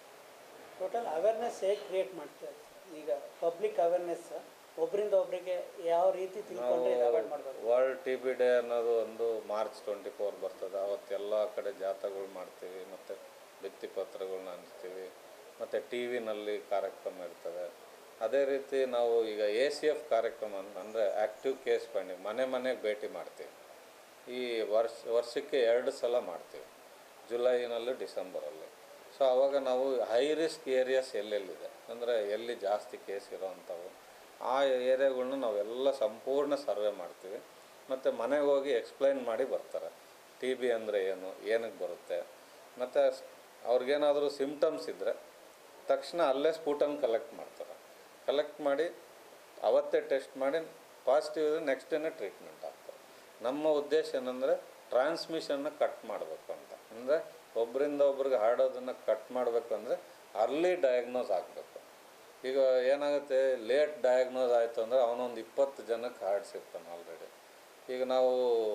ಟೋಟಲ್ ಅವೇರ್ನೆಸ್ ಹೇಗೆ ಕ್ರಿಯೇಟ್ ಮಾಡ್ತಾರೆ ಈಗ ಪಬ್ಲಿಕ್ ಅವೇರ್ನೆಸ್ ಒಬ್ಬರಿಂದ ಒಬ್ಬರಿಗೆ ಯಾವ ರೀತಿ ತಿಳ್ಕೊಂಡ್ರೆ ಇದು ಅವಾಯ್ಡ್ ಮಾಡಬೇಕು ವರ್ಲ್ಡ್ ಟಿ ಬಿ ಡೇ ಅನ್ನೋದು ಒಂದು ಮಾರ್ಚ್ ಟ್ವೆಂಟಿ ಫೋರ್ ಬರ್ತದೆ ಅವತ್ತೆಲ್ಲ ಕಡೆ ಜಾಥಾಗಳು ಮಾಡ್ತೀವಿ ಮತ್ತು ಭಿತ್ತಿಪತ್ರಗಳನ್ನ ಹಂಚ್ತೀವಿ ಮತ್ತು ಟಿ ವಿನಲ್ಲಿ ಕಾರ್ಯಕ್ರಮ ಇರ್ತದೆ ಅದೇ ರೀತಿ ನಾವು ಈಗ ಎ ಸಿ ಎಫ್ ಕಾರ್ಯಕ್ರಮ ಅಂದರೆ ಆ್ಯಕ್ಟಿವ್ ಕೇಸ್ ಫೈಂಡಿಂಗ್ ಮನೆ ಮನೆಗೆ ಭೇಟಿ ಮಾಡ್ತೀವಿ ಈ ವರ್ಷ ವರ್ಷಕ್ಕೆ ಎರಡು ಸಲ ಮಾಡ್ತೀವಿ ಜುಲೈನಲ್ಲಿ ಡಿಸೆಂಬರಲ್ಲಿ ಸೊ ಆವಾಗ ನಾವು ಹೈ ರಿಸ್ಕ್ ಏರಿಯಾಸ್ ಎಲ್ಲೆಲ್ಲಿದೆ ಅಂದರೆ ಎಲ್ಲಿ ಜಾಸ್ತಿ ಕೇಸ್ ಇರೋವಂಥವು ಆ ಏರಿಯಾಗಳ್ನ ನಾವೆಲ್ಲ ಸಂಪೂರ್ಣ ಸರ್ವೆ ಮಾಡ್ತೀವಿ ಮತ್ತು ಮನೆಗೆ ಹೋಗಿ ಎಕ್ಸ್ಪ್ಲೈನ್ ಮಾಡಿ ಬರ್ತಾರೆ ಟಿ ಬಿ ಅಂದರೆ ಏನು ಏನಕ್ಕೆ ಬರುತ್ತೆ ಮತ್ತು ಅವ್ರಿಗೇನಾದರೂ ಸಿಮ್ಟಮ್ಸ್ ಇದ್ದರೆ ತಕ್ಷಣ ಅಲ್ಲೇ ಸ್ಫೂಟನ್ ಕಲೆಕ್ಟ್ ಮಾಡ್ತಾರೆ ಕಲೆಕ್ಟ್ ಮಾಡಿ ಅವತ್ತೇ ಟೆಸ್ಟ್ ಮಾಡಿ ಪಾಸಿಟಿವ್ ಇದ್ರೆ ನೆಕ್ಸ್ಟ್ ಡೇನೇ ಟ್ರೀಟ್ಮೆಂಟ್ ಆಗ್ತಾರೆ ನಮ್ಮ ಉದ್ದೇಶ ಏನಂದರೆ ಟ್ರಾನ್ಸ್ಮಿಷನ್ನ ಕಟ್ ಮಾಡಬೇಕು ಅಂತ ಅಂದರೆ ಒಬ್ಬರಿಂದ ಒಬ್ರಿಗೆ ಹರಡೋದನ್ನು ಕಟ್ ಮಾಡಬೇಕು ಅಂದರೆ ಅರ್ಲಿ ಡಯಾಗ್ನೋಸ್ ಆಗಬೇಕು ಈಗ ಏನಾಗುತ್ತೆ ಲೇಟ್ ಡಯಾಗ್ನೋಸ್ ಆಯಿತು ಅಂದರೆ ಅವನೊಂದು ಇಪ್ಪತ್ತು ಜನಕ್ಕೆ ಹರಡ್ಸಿರ್ತಾನೆ ಆಲ್ರೆಡಿ ಈಗ ನಾವು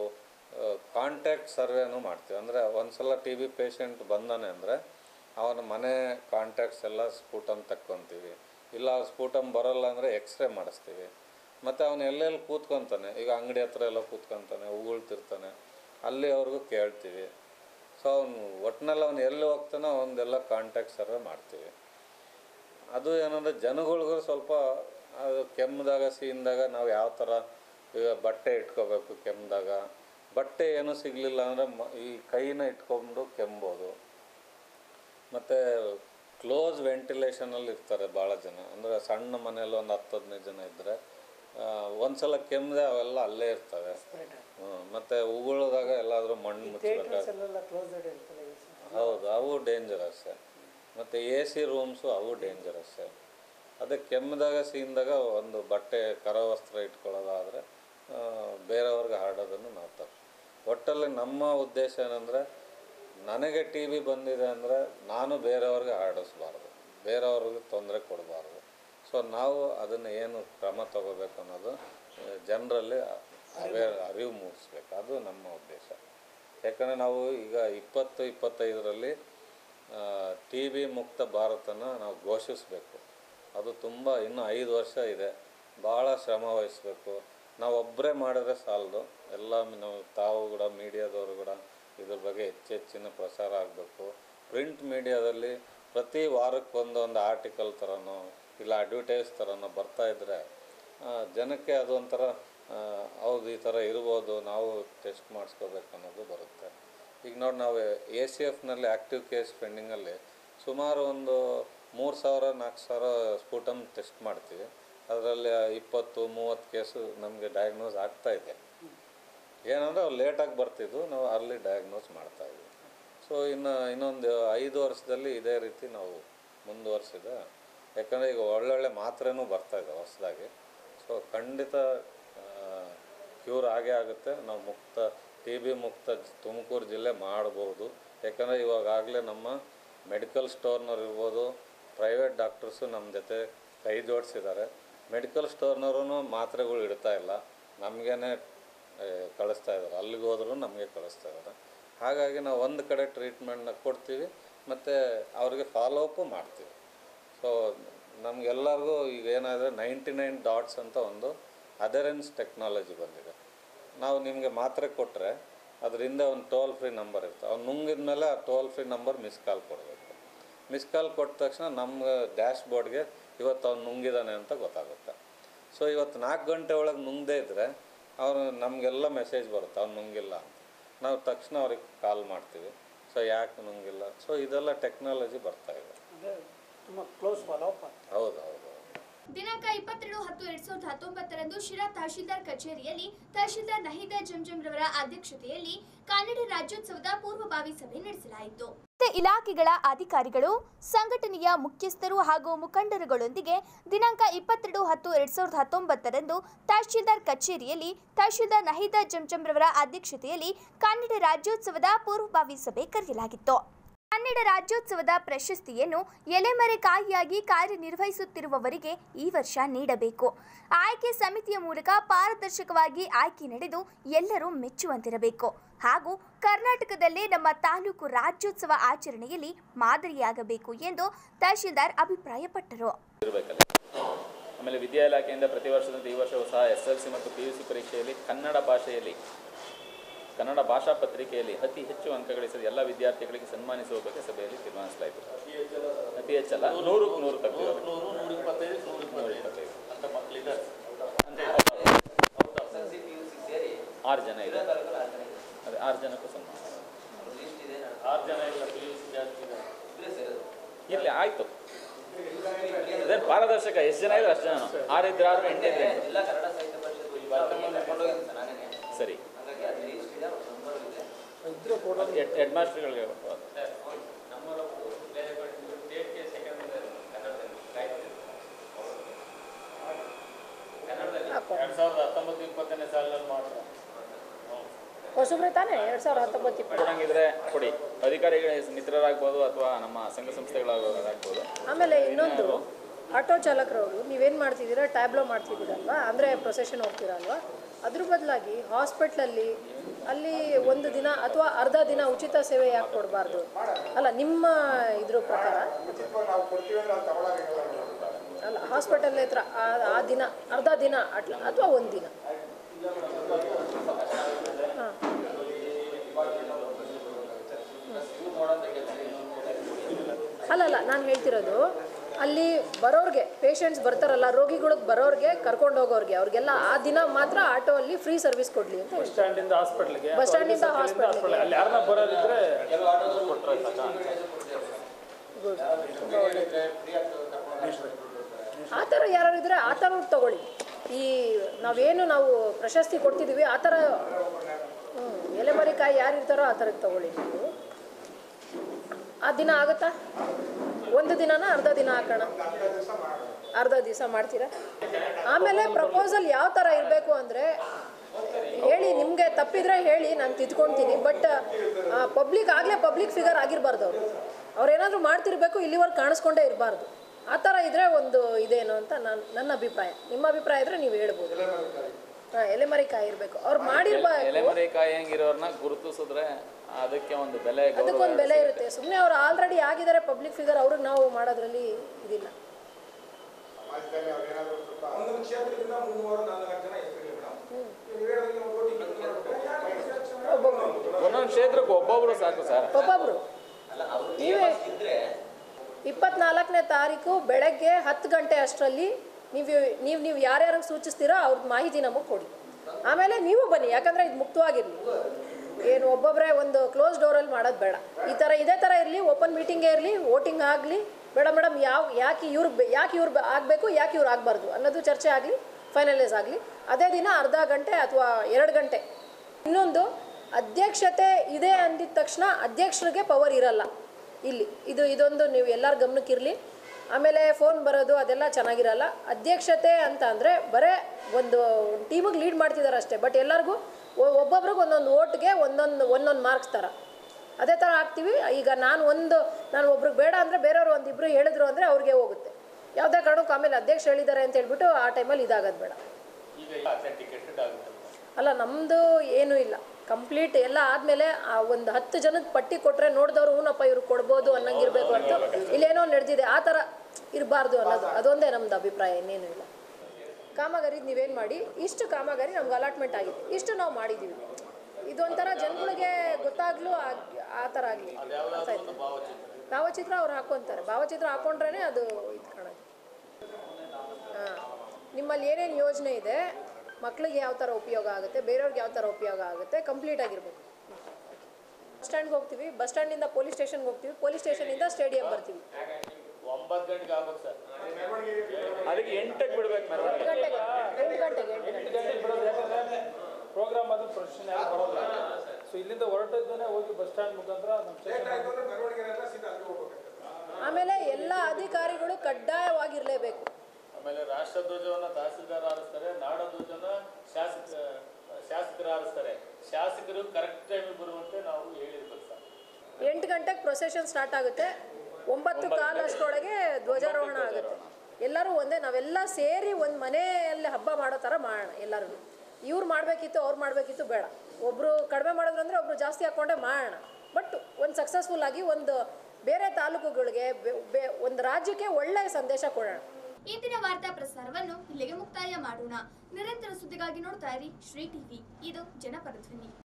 ಕಾಂಟ್ಯಾಕ್ಟ್ ಸರ್ವೆನೂ ಮಾಡ್ತೀವಿ ಅಂದರೆ ಒಂದು ಸಲ ಟಿ ಬಿ ಪೇಷಂಟ್ ಬಂದಾನೆ ಅಂದರೆ ಅವನ ಮನೆ ಕಾಂಟ್ಯಾಕ್ಟ್ಸ್ ಎಲ್ಲ ಸ್ಫೂಟಮ್ ತಕ್ಕೊತೀವಿ ಇಲ್ಲ ಸ್ಫೂಟಮ್ ಬರೋಲ್ಲ ಅಂದರೆ ಎಕ್ಸ್ರೇ ಮಾಡಿಸ್ತೀವಿ ಮತ್ತು ಅವನು ಎಲ್ಲೆಲ್ಲಿ ಕೂತ್ಕೊತಾನೆ ಈಗ ಅಂಗಡಿ ಹತ್ರ ಎಲ್ಲ ಕೂತ್ಕೊತಾನೆ ಉಗುಳ್ತಿರ್ತಾನೆ ಅಲ್ಲಿ ಅವ್ರಿಗೂ ಕೇಳ್ತೀವಿ ಸೊ ಅವನು ಒಟ್ಟಿನಲ್ಲಿ ಅವ್ನು ಎಲ್ಲಿ ಹೋಗ್ತಾನೋ ಅವನದೆಲ್ಲ ಕಾಂಟ್ಯಾಕ್ಟ್ ಸರ್ವೆ ಮಾಡ್ತೀವಿ ಅದು ಏನಂದರೆ ಜನಗಳಿಗೂ ಸ್ವಲ್ಪ ಅದು ಕೆಮ್ಮಿದಾಗ ಸೀನ್ದಾಗ ನಾವು ಯಾವ ಥರ ಈಗ ಬಟ್ಟೆ ಇಟ್ಕೋಬೇಕು ಕೆಮ್ಮಿದಾಗ ಬಟ್ಟೆ ಏನೂ ಸಿಗಲಿಲ್ಲ ಅಂದರೆ ಮ ಈ ಕೈನ ಇಟ್ಕೊಂಡು ಕೆಮ್ಬೋದು ಮತ್ತು ಕ್ಲೋಸ್ ವೆಂಟಿಲೇಷನಲ್ಲಿ ಇರ್ತಾರೆ ಭಾಳ ಜನ ಅಂದರೆ ಸಣ್ಣ ಮನೇಲಿ ಒಂದು ಹತ್ತು ಹದಿನೈದು ಜನ ಇದ್ದರೆ ಒಂದು ಸಲ ಕೆಮ್ಮಿದೆ ಅವೆಲ್ಲ ಅಲ್ಲೇ ಇರ್ತವೆ ಮತ್ತು ಉಗುಳದಾಗ ಎಲ್ಲಾದರೂ ಮಣ್ಣು ಮುಚ್ಚಬೇಕಾಗ ಥಿಯೇಟರ್ಸ್ ಕ್ಲೋಸ್ ಇರ್ತದೆ ಹೌದು ಅವು ಡೇಂಜರಸ್ಸೆ ಮತ್ತು ಎ ಸಿ ರೂಮ್ಸು ಅವು ಡೇಂಜರಸ್ಸೆ ಅದೇ ಕೆಮ್ಮಿದಾಗ ಸೀನ್ದಾಗ ಒಂದು ಬಟ್ಟೆ ಕರವಸ್ತ್ರ ಇಟ್ಕೊಳ್ಳೋದಾದರೆ ಬೇರೆಯವ್ರಿಗೆ ಹರಡೋದನ್ನು ನಾವು ತಪ್ಪು ಒಟ್ಟಲ್ಲಿ ನಮ್ಮ ಉದ್ದೇಶ ಏನಂದರೆ ನನಗೆ ಟಿ ವಿ ಬಂದಿದೆ ಅಂದರೆ ನಾನು ಬೇರೆಯವ್ರಿಗೆ ಹರಡಿಸ್ಬಾರ್ದು ಬೇರೆಯವ್ರಿಗೆ ತೊಂದರೆ ಕೊಡಬಾರ್ದು ಸೊ ನಾವು ಅದನ್ನು ಏನು ಕ್ರಮ ತಗೋಬೇಕು ಅನ್ನೋದು ಜನರಲ್ಲಿ ಅವೇ ಅರಿವು ಮೂಡಿಸ್ಬೇಕು ಅದು ನಮ್ಮ ಉದ್ದೇಶ ಯಾಕಂದರೆ ನಾವು ಈಗ ಇಪ್ಪತ್ತು ಇಪ್ಪತ್ತೈದರಲ್ಲಿ ಟಿ ಬಿ ಮುಕ್ತ ಭಾರತನ ನಾವು ಘೋಷಿಸಬೇಕು ಅದು ತುಂಬ ಇನ್ನೂ ಐದು ವರ್ಷ ಇದೆ ಭಾಳ ಶ್ರಮ ವಹಿಸ್ಬೇಕು ನಾವು ಒಬ್ಬರೇ ಮಾಡಿದ್ರೆ ಸಾಲದು ಎಲ್ಲ ನಾವು ತಾವು ಕೂಡ ಮೀಡಿಯಾದವರು ಕೂಡ ಇದ್ರ ಬಗ್ಗೆ ಹೆಚ್ಚು ಹೆಚ್ಚಿನ ಪ್ರಸಾರ ಆಗಬೇಕು ಪ್ರಿಂಟ್ ಮೀಡಿಯಾದಲ್ಲಿ ಪ್ರತಿ ವಾರಕ್ಕೊಂದು ಒಂದು ಆರ್ಟಿಕಲ್ ಥರನೋ ಇಲ್ಲ ಅಡ್ವರ್ಟೈಸ್ ಥರನೋ ಬರ್ತಾ ಇದ್ದರೆ ಆ, ಜನಕ್ಕೆ ಅದೊಂಥರ ಆ, ಹೌದು ಈ ಥರ ಇರ್ಬೋದು ನಾವು ಟೆಸ್ಟ್ ಮಾಡಿಸ್ಕೋಬೇಕು ಅನ್ನೋದು ಬರುತ್ತೆ ಈಗ ನೋಡಿ ನಾವು ಎ ಸಿ ಎಫ್ನಲ್ಲಿ ಆ್ಯಕ್ಟಿವ್ ಕೇಸ್ ಪೆಂಡಿಂಗಲ್ಲಿ ಸುಮಾರು ಒಂದು ಮೂರು ಸಾವಿರ ನಾಲ್ಕು ಸಾವಿರ ಸ್ಫೂಟಮ್ ಟೆಸ್ಟ್ ಮಾಡ್ತೀವಿ ಅದರಲ್ಲಿ ಇಪ್ಪತ್ತು ಮೂವತ್ತು ಕೇಸು ನಮಗೆ ಡಯಾಗ್ನೋಸ್ ಆಗ್ತಾ ಇದೆ ಏನಂದರೆ ಅವ್ರು ಲೇಟಾಗಿ ಬರ್ತಿದ್ವು ನಾವು ಅರ್ಲಿ ಡಯಾಗ್ನೋಸ್ ಮಾಡ್ತಾಯಿದ್ವಿ ಸೊ ಇನ್ನು ಇನ್ನೊಂದು ಐದು ವರ್ಷದಲ್ಲಿ ಇದೇ ರೀತಿ ನಾವು ಮುಂದುವರ್ಸಿದೆ ಯಾಕಂದರೆ ಈಗ ಒಳ್ಳೊಳ್ಳೆ ಮಾತ್ರೆನೂ ಬರ್ತಾಯಿದೆ ಹೊಸದಾಗಿ ಸೊ ಖಂಡಿತ ಕ್ಯೂರ್ ಆಗೇ ಆಗುತ್ತೆ ನಾವು ಮುಕ್ತ ಟಿ ಬಿ ಮುಕ್ತ ಜ್- ತುಮಕೂರು ಜಿಲ್ಲೆ ಮಾಡ್ಬೋದು ಯಾಕಂದರೆ ಇವಾಗಲೇ ನಮ್ಮ ಮೆಡಿಕಲ್ ಸ್ಟೋರ್ನವ್ರು ಇರ್ಬೋದು ಪ್ರೈವೇಟ್ ಡಾಕ್ಟರ್ಸು ನಮ್ಮ ಜೊತೆ ಕೈ ಜೋಡಿಸಿದ್ದಾರೆ ಮೆಡಿಕಲ್ ಸ್ಟೋರ್ನವರು ಮಾತ್ರೆಗಳು ಇಡ್ತಾ ಇಲ್ಲ ನಮಗೇನೆ ಕಳಿಸ್ತಾ ಇದ್ದಾರೆ ಅಲ್ಲಿಗೆ ಹೋದ್ರೂ ನಮಗೆ ಕಳಿಸ್ತಾ ಇದ್ದಾರೆ ಹಾಗಾಗಿ ನಾವು ಒಂದು ಕಡೆ ಟ್ರೀಟ್ಮೆಂಟ್ನ ಕೊಡ್ತೀವಿ ಮತ್ತು ಅವ್ರಿಗೆ ಫಾಲೋ ಅಪ್ಪು ಮಾಡ್ತೀವಿ ಸೊ ನಮಗೆಲ್ಲರಿಗೂ ಈಗ ಏನಾದರೆ ನೈಂಟಿ ನೈನ್ ಡಾಟ್ಸ್ ಅಂತ ಒಂದು ಅದರೆನ್ಸ್ ಟೆಕ್ನಾಲಜಿ ಬಂದಿದೆ ನಾವು ನಿಮಗೆ ಮಾತ್ರೆ ಕೊಟ್ಟರೆ ಅದರಿಂದ ಒಂದು ಟೋಲ್ ಫ್ರೀ ನಂಬರ್ ಇರುತ್ತೆ ಅವ್ನು ನುಂಗಿದ ಮೇಲೆ ಆ toll free number miss call ಕೊಡಬೇಕು ಮಿಸ್ ಕಾಲ್ ಕೊಟ್ಟ ತಕ್ಷಣ ನಮ್ಮ ಡ್ಯಾಶ್ ಬೋರ್ಡ್ಗೆ ಇವತ್ತು ಅವ್ನು ನುಂಗಿದಾನೆ ಅಂತ ಗೊತ್ತಾಗುತ್ತೆ ಸೊ ಇವತ್ತು ನಾಲ್ಕು ಗಂಟೆ ಒಳಗೆ ನುಂಗದೇ ಇದ್ದರೆ ಅವರು ನಮಗೆಲ್ಲ ಮೆಸೇಜ್ ಬರುತ್ತೆ ಅವ್ನು ನುಂಗಿಲ್ಲ ಅಂತ ನಾವು ತಕ್ಷಣ ಅವ್ರಿಗೆ ಕಾಲ್ ಮಾಡ್ತೀವಿ ಸೊ ಯಾಕೆ ನುಂಗಿಲ್ಲ ಸೊ ಇದೆಲ್ಲ ಟೆಕ್ನಾಲಜಿ ಬರ್ತಾ ಇದೆ ಅಂದರೆ ತುಂಬ ಕ್ಲೋಸ್ ಫಾಲೋ ಅಪ್ ಹೌದು ಹೌದು ಹೌದು ದಿನಾಂಕ ಇಪ್ಪತ್ತೆರಡು ಹತ್ತು ಎರಡ್ ಸಾವಿರದ ಹತ್ತೊಂಬತ್ತರಂದು ಶಿರಾ ತಹಶೀಲ್ದಾರ್ ಕಚೇರಿಯಲ್ಲಿ ತಹಶೀಲ್ದಾರ್ ನಹೀದಾ ಜಂಜಂ ರವರ ಅಧ್ಯಕ್ಷತೆಯಲ್ಲಿ ಕನ್ನಡ ರಾಜ್ಯೋತ್ಸವದ ಪೂರ್ವಭಾವಿ ಸಭೆ ನಡೆಸಲಾಯಿತು ಇಲಾಖೆಗಳ ಅಧಿಕಾರಿಗಳು ಸಂಘಟನೆಯ ಮುಖ್ಯಸ್ಥರು ಹಾಗೂ ಮುಖಂಡರುಗಳೊಂದಿಗೆ ದಿನಾಂಕ ಇಪ್ಪತ್ತೆರಡು ಹತ್ತು ಎರಡ್ ಸಾವಿರದ ಹತ್ತೊಂಬತ್ತರಂದು ತಹಶೀಲ್ದಾರ್ ಕಚೇರಿಯಲ್ಲಿ ತಹಶೀಲ್ದಾರ್ ನಹೀದಾ ಜಂಜಂ ರವರ ಅಧ್ಯಕ್ಷತೆಯಲ್ಲಿ ಕನ್ನಡ ರಾಜ್ಯೋತ್ಸವದ ಪೂರ್ವಭಾವಿ ಸಭೆ ಕರೆಯಲಾಗಿತ್ತು ಕನ್ನಡ ರಾಜ್ಯೋತ್ಸವದ ಪ್ರಶಸ್ತಿಯನ್ನು ಎಲೆಮರೆಕಾಯಿಯಾಗಿ ಕಾರ್ಯನಿರ್ವಹಿಸುತ್ತಿರುವವರಿಗೆ ಈ ವರ್ಷ ನೀಡಬೇಕು ಆಯ್ಕೆ ಸಮಿತಿಯ ಮೂಲಕ ಪಾರದರ್ಶಕವಾಗಿ ಆಯ್ಕೆ ನಡೆದು ಎಲ್ಲರೂ ಮೆಚ್ಚುವಂತಿರಬೇಕು ಹಾಗೂ ಕರ್ನಾಟಕದಲ್ಲೇ ನಮ್ಮ ತಾಲೂಕು ರಾಜ್ಯೋತ್ಸವ ಆಚರಣೆಯಲ್ಲಿ ಮಾದರಿಯಾಗಬೇಕು ಎಂದು ತಹಶೀಲ್ದಾರ್ ಅಭಿಪ್ರಾಯಪಟ್ಟರು ಇರಬೇಕಲ್ಲಿ ಆಮೇಲೆ ವಿದ್ಯಾ ಇಲಾಖೆಯಿಂದ ಪ್ರತಿ ವರ್ಷದಂತೆ ಈ ವರ್ಷವೂ ಸಹ ಎಸ್ ಎಲ್ ಸಿ ಮತ್ತು ಪಿ ಯು ಸಿ ಪರೀಕ್ಷೆಯಲ್ಲಿ ಕನ್ನಡ ಭಾಷೆಯಲ್ಲಿ ಕನ್ನಡ ಭಾಷಾ ಪತ್ರಿಕೆಯಲ್ಲಿ ಅತಿ ಹೆಚ್ಚು ಅಂಕ ಗಳಿಸಿದ ಎಲ್ಲ ವಿದ್ಯಾರ್ಥಿಗಳಿಗೆ ಸನ್ಮಾನಿಸುವ ಬಗ್ಗೆ ಸಭೆಯಲ್ಲಿ ತೀರ್ಮಾನಿಸಲಾಯಿತು ಅತಿ ಹೆಚ್ಚಲ್ಲ ನೂರಕ್ಕೆ ನೂರು ತಪ್ಪಿರಬೇಕು ನೂರ ಇಪ್ಪತ್ತೈದು ಆರು ಜನ ಇದೆ ಅದೇ ಆರು ಜನಕ್ಕೂ ಸನ್ಮಾನ ಇರಲಿ ಆಯಿತು ಅದೇ ಪಾರದರ್ಶಕ ಎಷ್ಟು ಜನ ಇದ್ರೆ ಅಷ್ಟು ಜನ ಆರು ಇದ್ರೆ ಆರು ಎಂಟು ಇದ್ರೆ ಎಂಟು. ಸರಿ ಹೆಡ್ ಹೆಡ್ ಮಾಸ್ಟರ್ಗಳಿಗೆ ಎರಡು ಸಾವಿರದ ಹತ್ತೊಂಬತ್ತು ಇಪ್ಪತ್ತನೇ ಸಾಲಿನಲ್ಲಿ ಮಾತ್ರ ಹೊಸಬ್ರೆ ತಾನೇ ಎರಡು ಸಾವಿರದ ಹತ್ತೊಂಬತ್ತು ಇಪ್ಪತ್ತು ಕೊಡಂಗಿದ್ರೆ ಕೊಡಿ ಅಧಿಕಾರಿಗಳ ಮಿತ್ರರಾಗ್ಬೋದು ಅಥವಾ ನಮ್ಮ ಸಂಘ ಸಂಸ್ಥೆಗಳಾಗ್ಬೋದು ಆಮೇಲೆ ಇನ್ನೊಂದು ಆಟೋ ಚಾಲಕರವರು ನೀವೇನು ಮಾಡ್ತಿದ್ದೀರಾ ಟ್ಯಾಬ್ಲೋ ಮಾಡ್ತಿದ್ದೀರಲ್ವಾ ಅಂದರೆ ಪ್ರೊಸೆಷನ್ ಹೋಗ್ತೀರಲ್ವಾ ಅದ್ರ ಬದಲಾಗಿ ಹಾಸ್ಪಿಟ್ಲಲ್ಲಿ ಅಲ್ಲಿ ಒಂದು ದಿನ ಅಥವಾ ಅರ್ಧ ದಿನ ಉಚಿತ ಸೇವೆ ಯಾಕೆ ಕೊಡಬಾರ್ದು ಅಲ್ಲ ನಿಮ್ಮ ಇದ್ರ ಪ್ರಕಾರ ಅಲ್ಲ ಹಾಸ್ಪಿಟಲ್ ಹತ್ರ ಆ- ಆ ದಿನ ಅರ್ಧ ದಿನ ಅಟ್ಲ ಅಥವಾ ಒಂದು ದಿನ ಹಾಂ ಅಲ್ಲಲ್ಲ ನಾನು ಹೇಳ್ತಿರೋದು ಅಲ್ಲಿ ಬರೋರಿಗೆ ಪೇಷಂಟ್ಸ್ ಬರ್ತಾರಲ್ಲ ರೋಗಿಗಳಿಗೆ ಬರೋರಿಗೆ ಕರ್ಕೊಂಡು ಹೋಗೋರಿಗೆ ಅವ್ರಿಗೆಲ್ಲ ಆ ದಿನ ಮಾತ್ರ ಆಟೋ ಅಲ್ಲಿ ಫ್ರೀ ಸರ್ವಿಸ್ ಕೊಡಲಿ ಅಂತ ಬಸ್ ಸ್ಟ್ಯಾಂಡಿಂದ ಹಾಸ್ಪಿಟ್ಲಿಗೆ ಬಸ್ ಸ್ಟ್ಯಾಂಡಿಂದ ಹಾಸ್ಪಿಟ್ಲಿಗೆ ಅಲ್ಲಿ ಯಾರನ್ನ ಬರೋರಿದ್ರೆ ಗುಡ್ ಆ ಥರ ಯಾರು ಇದ್ರೆ ಆ ಥರ ತಗೊಳ್ಳಿ ಈ ನಾವೇನು ನಾವು ಪ್ರಶಸ್ತಿ ಕೊಡ್ತಿದ್ದೀವಿ ಆ ಥರ ಹ್ಞೂ ಎಲೆಮರಿಕಾಯಿ ಯಾರು ಇರ್ತಾರೋ ಆ ಥರಕ್ಕೆ ತಗೊಳ್ಳಿ ನೀವು ಆ ದಿನ ಆಗುತ್ತಾ ಒಂದು ದಿನನ ಅರ್ಧ ದಿನ ಹಾಕೋಣ ಅರ್ಧ ದಿವಸ ಮಾಡ್ತೀರಾ ಆಮೇಲೆ ಪ್ರಪೋಸಲ್ ಯಾವ ಥರ ಇರಬೇಕು ಅಂದರೆ ಹೇಳಿ ನಿಮಗೆ ತಪ್ಪಿದ್ರೆ ಹೇಳಿ ನಾನು ತಿದ್ಕೊಳ್ತೀನಿ ಬಟ್ ಪಬ್ಲಿಕ್ ಆಗಲೇ ಪಬ್ಲಿಕ್ ಫಿಗರ್ ಆಗಿರಬಾರ್ದು ಅವರು ಅವ್ರೇನಾದರೂ ಮಾಡ್ತಿರ್ಬೇಕು ಇಲ್ಲಿವರೆಗೆ ಕಾಣಿಸ್ಕೊಂಡೇ ಇರಬಾರ್ದು ಆ ಥರ ಇದ್ದರೆ ಒಂದು ಇದೇನು ಅಂತ ನಾನು ನನ್ನ ಅಭಿಪ್ರಾಯ ನಿಮ್ಮ ಅಭಿಪ್ರಾಯ ಇದ್ರೆ ನೀವು ಹೇಳ್ಬೋದು ಹಾಂ ಎಲೆಮರಿಕಾಯಿ ಇರಬೇಕು ಅವ್ರು ಮಾಡಿರ್ಬೇಕು ಎಲೆಮರೆಕಾಯಿ ಹೆಂಗಿರೋರ್ನ ಗುರುತಿಸಿದ್ರೆ ಅದಕ್ಕೆ ಒಂದು ಬೆಲೆ ಗೌರವ ಅದಕ್ಕೊಂದು ಬೆಲೆ ಇರುತ್ತೆ ಸುಮ್ಮನೆ ಅವ್ರು ಆಲ್ರೆಡಿ ಆಗಿದ್ದಾರೆ ಪಬ್ಲಿಕ್ ಫಿಗರ್ ಅವ್ರಿಗೆ ನಾವು ಮಾಡೋದ್ರಲ್ಲಿ ಇದಿಲ್ಲ ಒಂದೊಂದು ಕ್ಷೇತ್ರದಿಂದ ಮೂವರು ನಾಲ್ಕು ಜನ ಇರ್ತೀವಿ ಮೇಡಮ್ ನೀವು ಹೇಳಿದ್ರೆ ಓಟಿಂಗ್ ಒಂದೊಂದು ಕ್ಷೇತ್ರಕ್ಕೆ ಒಬ್ಬೊಬ್ರು ಸಾಕು ಸರ್ ಒಬ್ಬೊಬ್ರು ನೀವೇ ಇಪ್ಪತ್ನಾಲ್ಕನೇ ತಾರೀಕು ಬೆಳಗ್ಗೆ ಹತ್ತು ಗಂಟೆ ಅಷ್ಟರಲ್ಲಿ ನೀವು ನೀವು ನೀವು ಯಾರ್ಯಾರಿಗೆ ಸೂಚಿಸ್ತೀರೋ ಅವ್ರದ್ದು ಮಾಹಿತಿ ನಮಗೆ ಕೊಡಿ ಆಮೇಲೆ ನೀವು ಬನ್ನಿ ಯಾಕಂದರೆ ಇದು ಮುಕ್ತವಾಗಿರಲಿ ಏನು ಒಬ್ಬೊಬ್ಬರೇ ಒಂದು ಕ್ಲೋಸ್ ಡೋರಲ್ಲಿ ಮಾಡೋದು ಬೇಡ ಈ ಥರ ಇದೇ ಥರ ಇರಲಿ ಓಪನ್ ಮೀಟಿಂಗೇ ಇರಲಿ ವೋಟಿಂಗ್ ಆಗಲಿ ಬೇಡ ಮೇಡಮ್ ಯಾವ ಯಾಕೆ ಇವ್ರು ಯಾಕೆ ಇವ್ರು ಆಗಬೇಕು ಯಾಕೆ ಇವ್ರು ಆಗಬಾರ್ದು ಅನ್ನೋದು ಚರ್ಚೆ ಆಗಲಿ ಫೈನಲೈಸ್ ಆಗಲಿ ಅದೇ ದಿನ ಅರ್ಧ ಗಂಟೆ ಅಥವಾ ಎರಡು ಗಂಟೆ ಇನ್ನೊಂದು ಅಧ್ಯಕ್ಷತೆ ಇದೆ ಅಂದಿದ ತಕ್ಷಣ ಅಧ್ಯಕ್ಷರಿಗೆ ಪವರ್ ಇರಲ್ಲ ಇಲ್ಲಿ ಇದು ಇದೊಂದು ನೀವು ಎಲ್ಲರ ಗಮನಕ್ಕಿರಲಿ ಆಮೇಲೆ ಫೋನ್ ಬರೋದು ಅದೆಲ್ಲ ಚೆನ್ನಾಗಿರಲ್ಲ ಅಧ್ಯಕ್ಷತೆ ಅಂತ ಅಂದರೆ ಬರೇ ಒಂದು ಟೀಮಿಗೆ ಲೀಡ್ ಮಾಡ್ತಿದ್ದಾರೆ ಅಷ್ಟೇ ಬಟ್ ಎಲ್ಲರಿಗೂ ಒಬ್ಬೊಬ್ರಿಗೆ ಒಂದೊಂದು ಓಟ್ಗೆ ಒಂದೊಂದು ಒಂದೊಂದು ಮಾರ್ಕ್ಸ್ ಥರ ಅದೇ ಥರ ಹಾಕ್ತೀವಿ ಈಗ ನಾನು ಒಂದು ನಾನು ಒಬ್ರಿಗೆ ಬೇಡ ಅಂದರೆ ಬೇರೆಯವರು ಒಂದಿಬ್ಬರು ಹೇಳಿದ್ರು ಅಂದರೆ ಅವ್ರಿಗೆ ಹೋಗುತ್ತೆ ಯಾವುದೇ ಕಾರಣಕ್ಕೂ ಆಮೇಲೆ ಅಧ್ಯಕ್ಷ ಹೇಳಿದ್ದಾರೆ ಅಂತ ಹೇಳ್ಬಿಟ್ಟು ಆ ಟೈಮಲ್ಲಿ ಇದಾಗೋದು ಬೇಡ ಈಗ ಅಥೆಂಟಿಕೇಟೆಡ್ ಆಗುತ್ತೆ ಅಲ್ಲ ನಮ್ಮದು ಏನೂ ಇಲ್ಲ ಕಂಪ್ಲೀಟ್ ಎಲ್ಲ ಆದಮೇಲೆ ಆ ಒಂದು ಹತ್ತು ಜನದ ಪಟ್ಟಿ ಕೊಟ್ಟರೆ ನೋಡಿದವ್ರು ಹೂನಪ್ಪ ಇವ್ರು ಕೊಡ್ಬೋದು ಅನ್ನಂಗಿರ್ಬೇಕು ಅಂತ ಇಲ್ಲೇನೋ ನಡೆದಿದೆ ಆ ಥರ ಇರಬಾರ್ದು ಅನ್ನೋದು ಅದೊಂದೇ ನಮ್ಮದು ಅಭಿಪ್ರಾಯ ಇನ್ನೇನು ಇಲ್ಲ ಕಾಮಗಾರಿ ನೀವೇನು ಮಾಡಿ ಇಷ್ಟು ಕಾಮಗಾರಿ ನಮ್ಗೆ ಅಲಾಟ್ಮೆಂಟ್ ಆಗಿದೆ ಇಷ್ಟು ನಾವು ಮಾಡಿದ್ದೀವಿ ಇದೊಂಥರ ಜನಗಳಿಗೆ ಗೊತ್ತಾಗ್ಲೂ ಆ- ಆ ಥರ ಆಗಲಿ ಭಾವಚಿತ್ರ ಅವ್ರು ಹಾಕ್ಕೊಂತಾರೆ ಭಾವಚಿತ್ರ ಹಾಕ್ಕೊಂಡ್ರೇ ಅದು ಇದು ಕಾಣೋದು ಹಾಂ ನಿಮ್ಮಲ್ಲಿ ಏನೇನು ಯೋಜನೆ ಇದೆ ಮಕ್ಳಿಗೆ ಯಾವ ಥರ ಉಪಯೋಗ ಆಗುತ್ತೆ ಬೇರೆಯವ್ರಿಗೆ ಯಾವ ಥರ ಉಪಯೋಗ ಆಗುತ್ತೆ ಕಂಪ್ಲೀಟ್ ಆಗಿರ್ಬೇಕು ಬಸ್ ಸ್ಟ್ಯಾಂಡ್ಗೆ ಹೋಗ್ತೀವಿ ಬಸ್ ಸ್ಟ್ಯಾಂಡಿಂದ ಪೊಲೀಸ್ ಸ್ಟೇಷನ್ಗೆ ಹೋಗ್ತೀವಿ ಪೊಲೀಸ್ ಸ್ಟೇಷನಿಂದ ಸ್ಟೇಡಿಯಂ ಬರ್ತೀವಿ ಒಂಬತ್ತು ಗಂಟೆಗೆ ಆಗ್ಬೇಕು ಸರ್ ಅದಕ್ಕೆ ಎಂಟಕ್ಕೆ ಬಿಡ್ಬೇಕು ಮೆರವಣಿಗೆ ಎಂಟು ಗಂಟೆಗೆ ಎಂಟು ಗಂಟೆಗೆ ಎಂಟು ಗಂಟೆಗೆ ಯಾಕಂದ್ರೆ ಪ್ರೋಗ್ರಾಮ್ ಅದು ಪ್ರೊಫೆಷನ್ ಯಾರು ಬರೋಲ್ಲ ಸೊ ಇಲ್ಲಿಂದ ಹೊರಟಿದ್ದೇನೆ ಹೋಗಿ ಬಸ್ ಸ್ಟ್ಯಾಂಡ್ ಮುಖಾಂತರ ನಮ್ಮ ಸ್ಟೇಷನ್ ಆಯ್ತು ಅಂದ್ರೆ ಮೆರವಣಿಗೆ ಎಲ್ಲ ಸೀದಾ ಅಲ್ಲಿಗೆ ಹೋಗ್ಬೇಕಾಗ್ತದೆ ಆಮೇಲೆ ಎಲ್ಲ ಅಧಿಕಾರಿಗಳು ಕಡ್ಡಾಯವಾಗಿರಲೇಬೇಕು ಆಮೇಲೆ ರಾಷ್ಟ್ರಧ್ವಜವನ್ನ ತಹಸೀಲ್ದಾರ್ ಹಾರಿಸ್ತಾರೆ ನಾಡಧ್ವಜನ ಶಾಸಕ ಶಾಸಕರು ಹಾರಿಸ್ತಾರೆ ಶಾಸಕರು ಕರೆಕ್ಟ್ ಟೈಮಿಗೆ ಬರುವಂತೆ ನಾವು ಹೇಳಿರ್ಬೇಕು ಸರ್ ಎಂಟು ಗಂಟೆಗೆ ಪ್ರೊಸೆಷನ್ ಸ್ಟಾರ್ಟ್ ಆಗುತ್ತೆ ಒಂಬತ್ತು ಕಾಲು ಅಷ್ಟರೊಳಗೆ ಧ್ವಜಾರೋಹಣ ಆಗುತ್ತೆ ಎಲ್ಲರೂ ಒಂದೇ ನಾವೆಲ್ಲ ಸೇರಿ ಒಂದು ಮನೆಯಲ್ಲಿ ಹಬ್ಬ ಮಾಡೋ ಥರ ಮಾಡೋಣ ಎಲ್ಲರೂ ಇವ್ರು ಮಾಡಬೇಕಿತ್ತು ಅವ್ರು ಮಾಡಬೇಕಿತ್ತು ಬೇಡ ಒಬ್ಬರು ಕಡಿಮೆ ಮಾಡಿದ್ರು ಅಂದರೆ ಒಬ್ಬರು ಜಾಸ್ತಿ ಹಾಕ್ಕೊಂಡೆ ಮಾಡೋಣ ಬಟ್ ಒಂದು ಸಕ್ಸಸ್ಫುಲ್ ಆಗಿ ಒಂದು ಬೇರೆ ತಾಲೂಕುಗಳಿಗೆ ಬೆ- ಬೆ- ಒಂದು ರಾಜ್ಯಕ್ಕೆ ಒಳ್ಳೆಯ ಸಂದೇಶ ಕೊಡೋಣ ಇಂದಿನ ವಾರ್ತಾ ಪ್ರಸಾರವನ್ನು ಇಲ್ಲಿಗೆ ಮುಕ್ತಾಯ ಮಾಡೋಣ ನಿರಂತರ ಸುದ್ದಿಗಾಗಿ ನೋಡ್ತಾ ಇರಿ ಶ್ರೀ ಟಿವಿ ಇದು ಜನಪರ ಧ್ವನಿ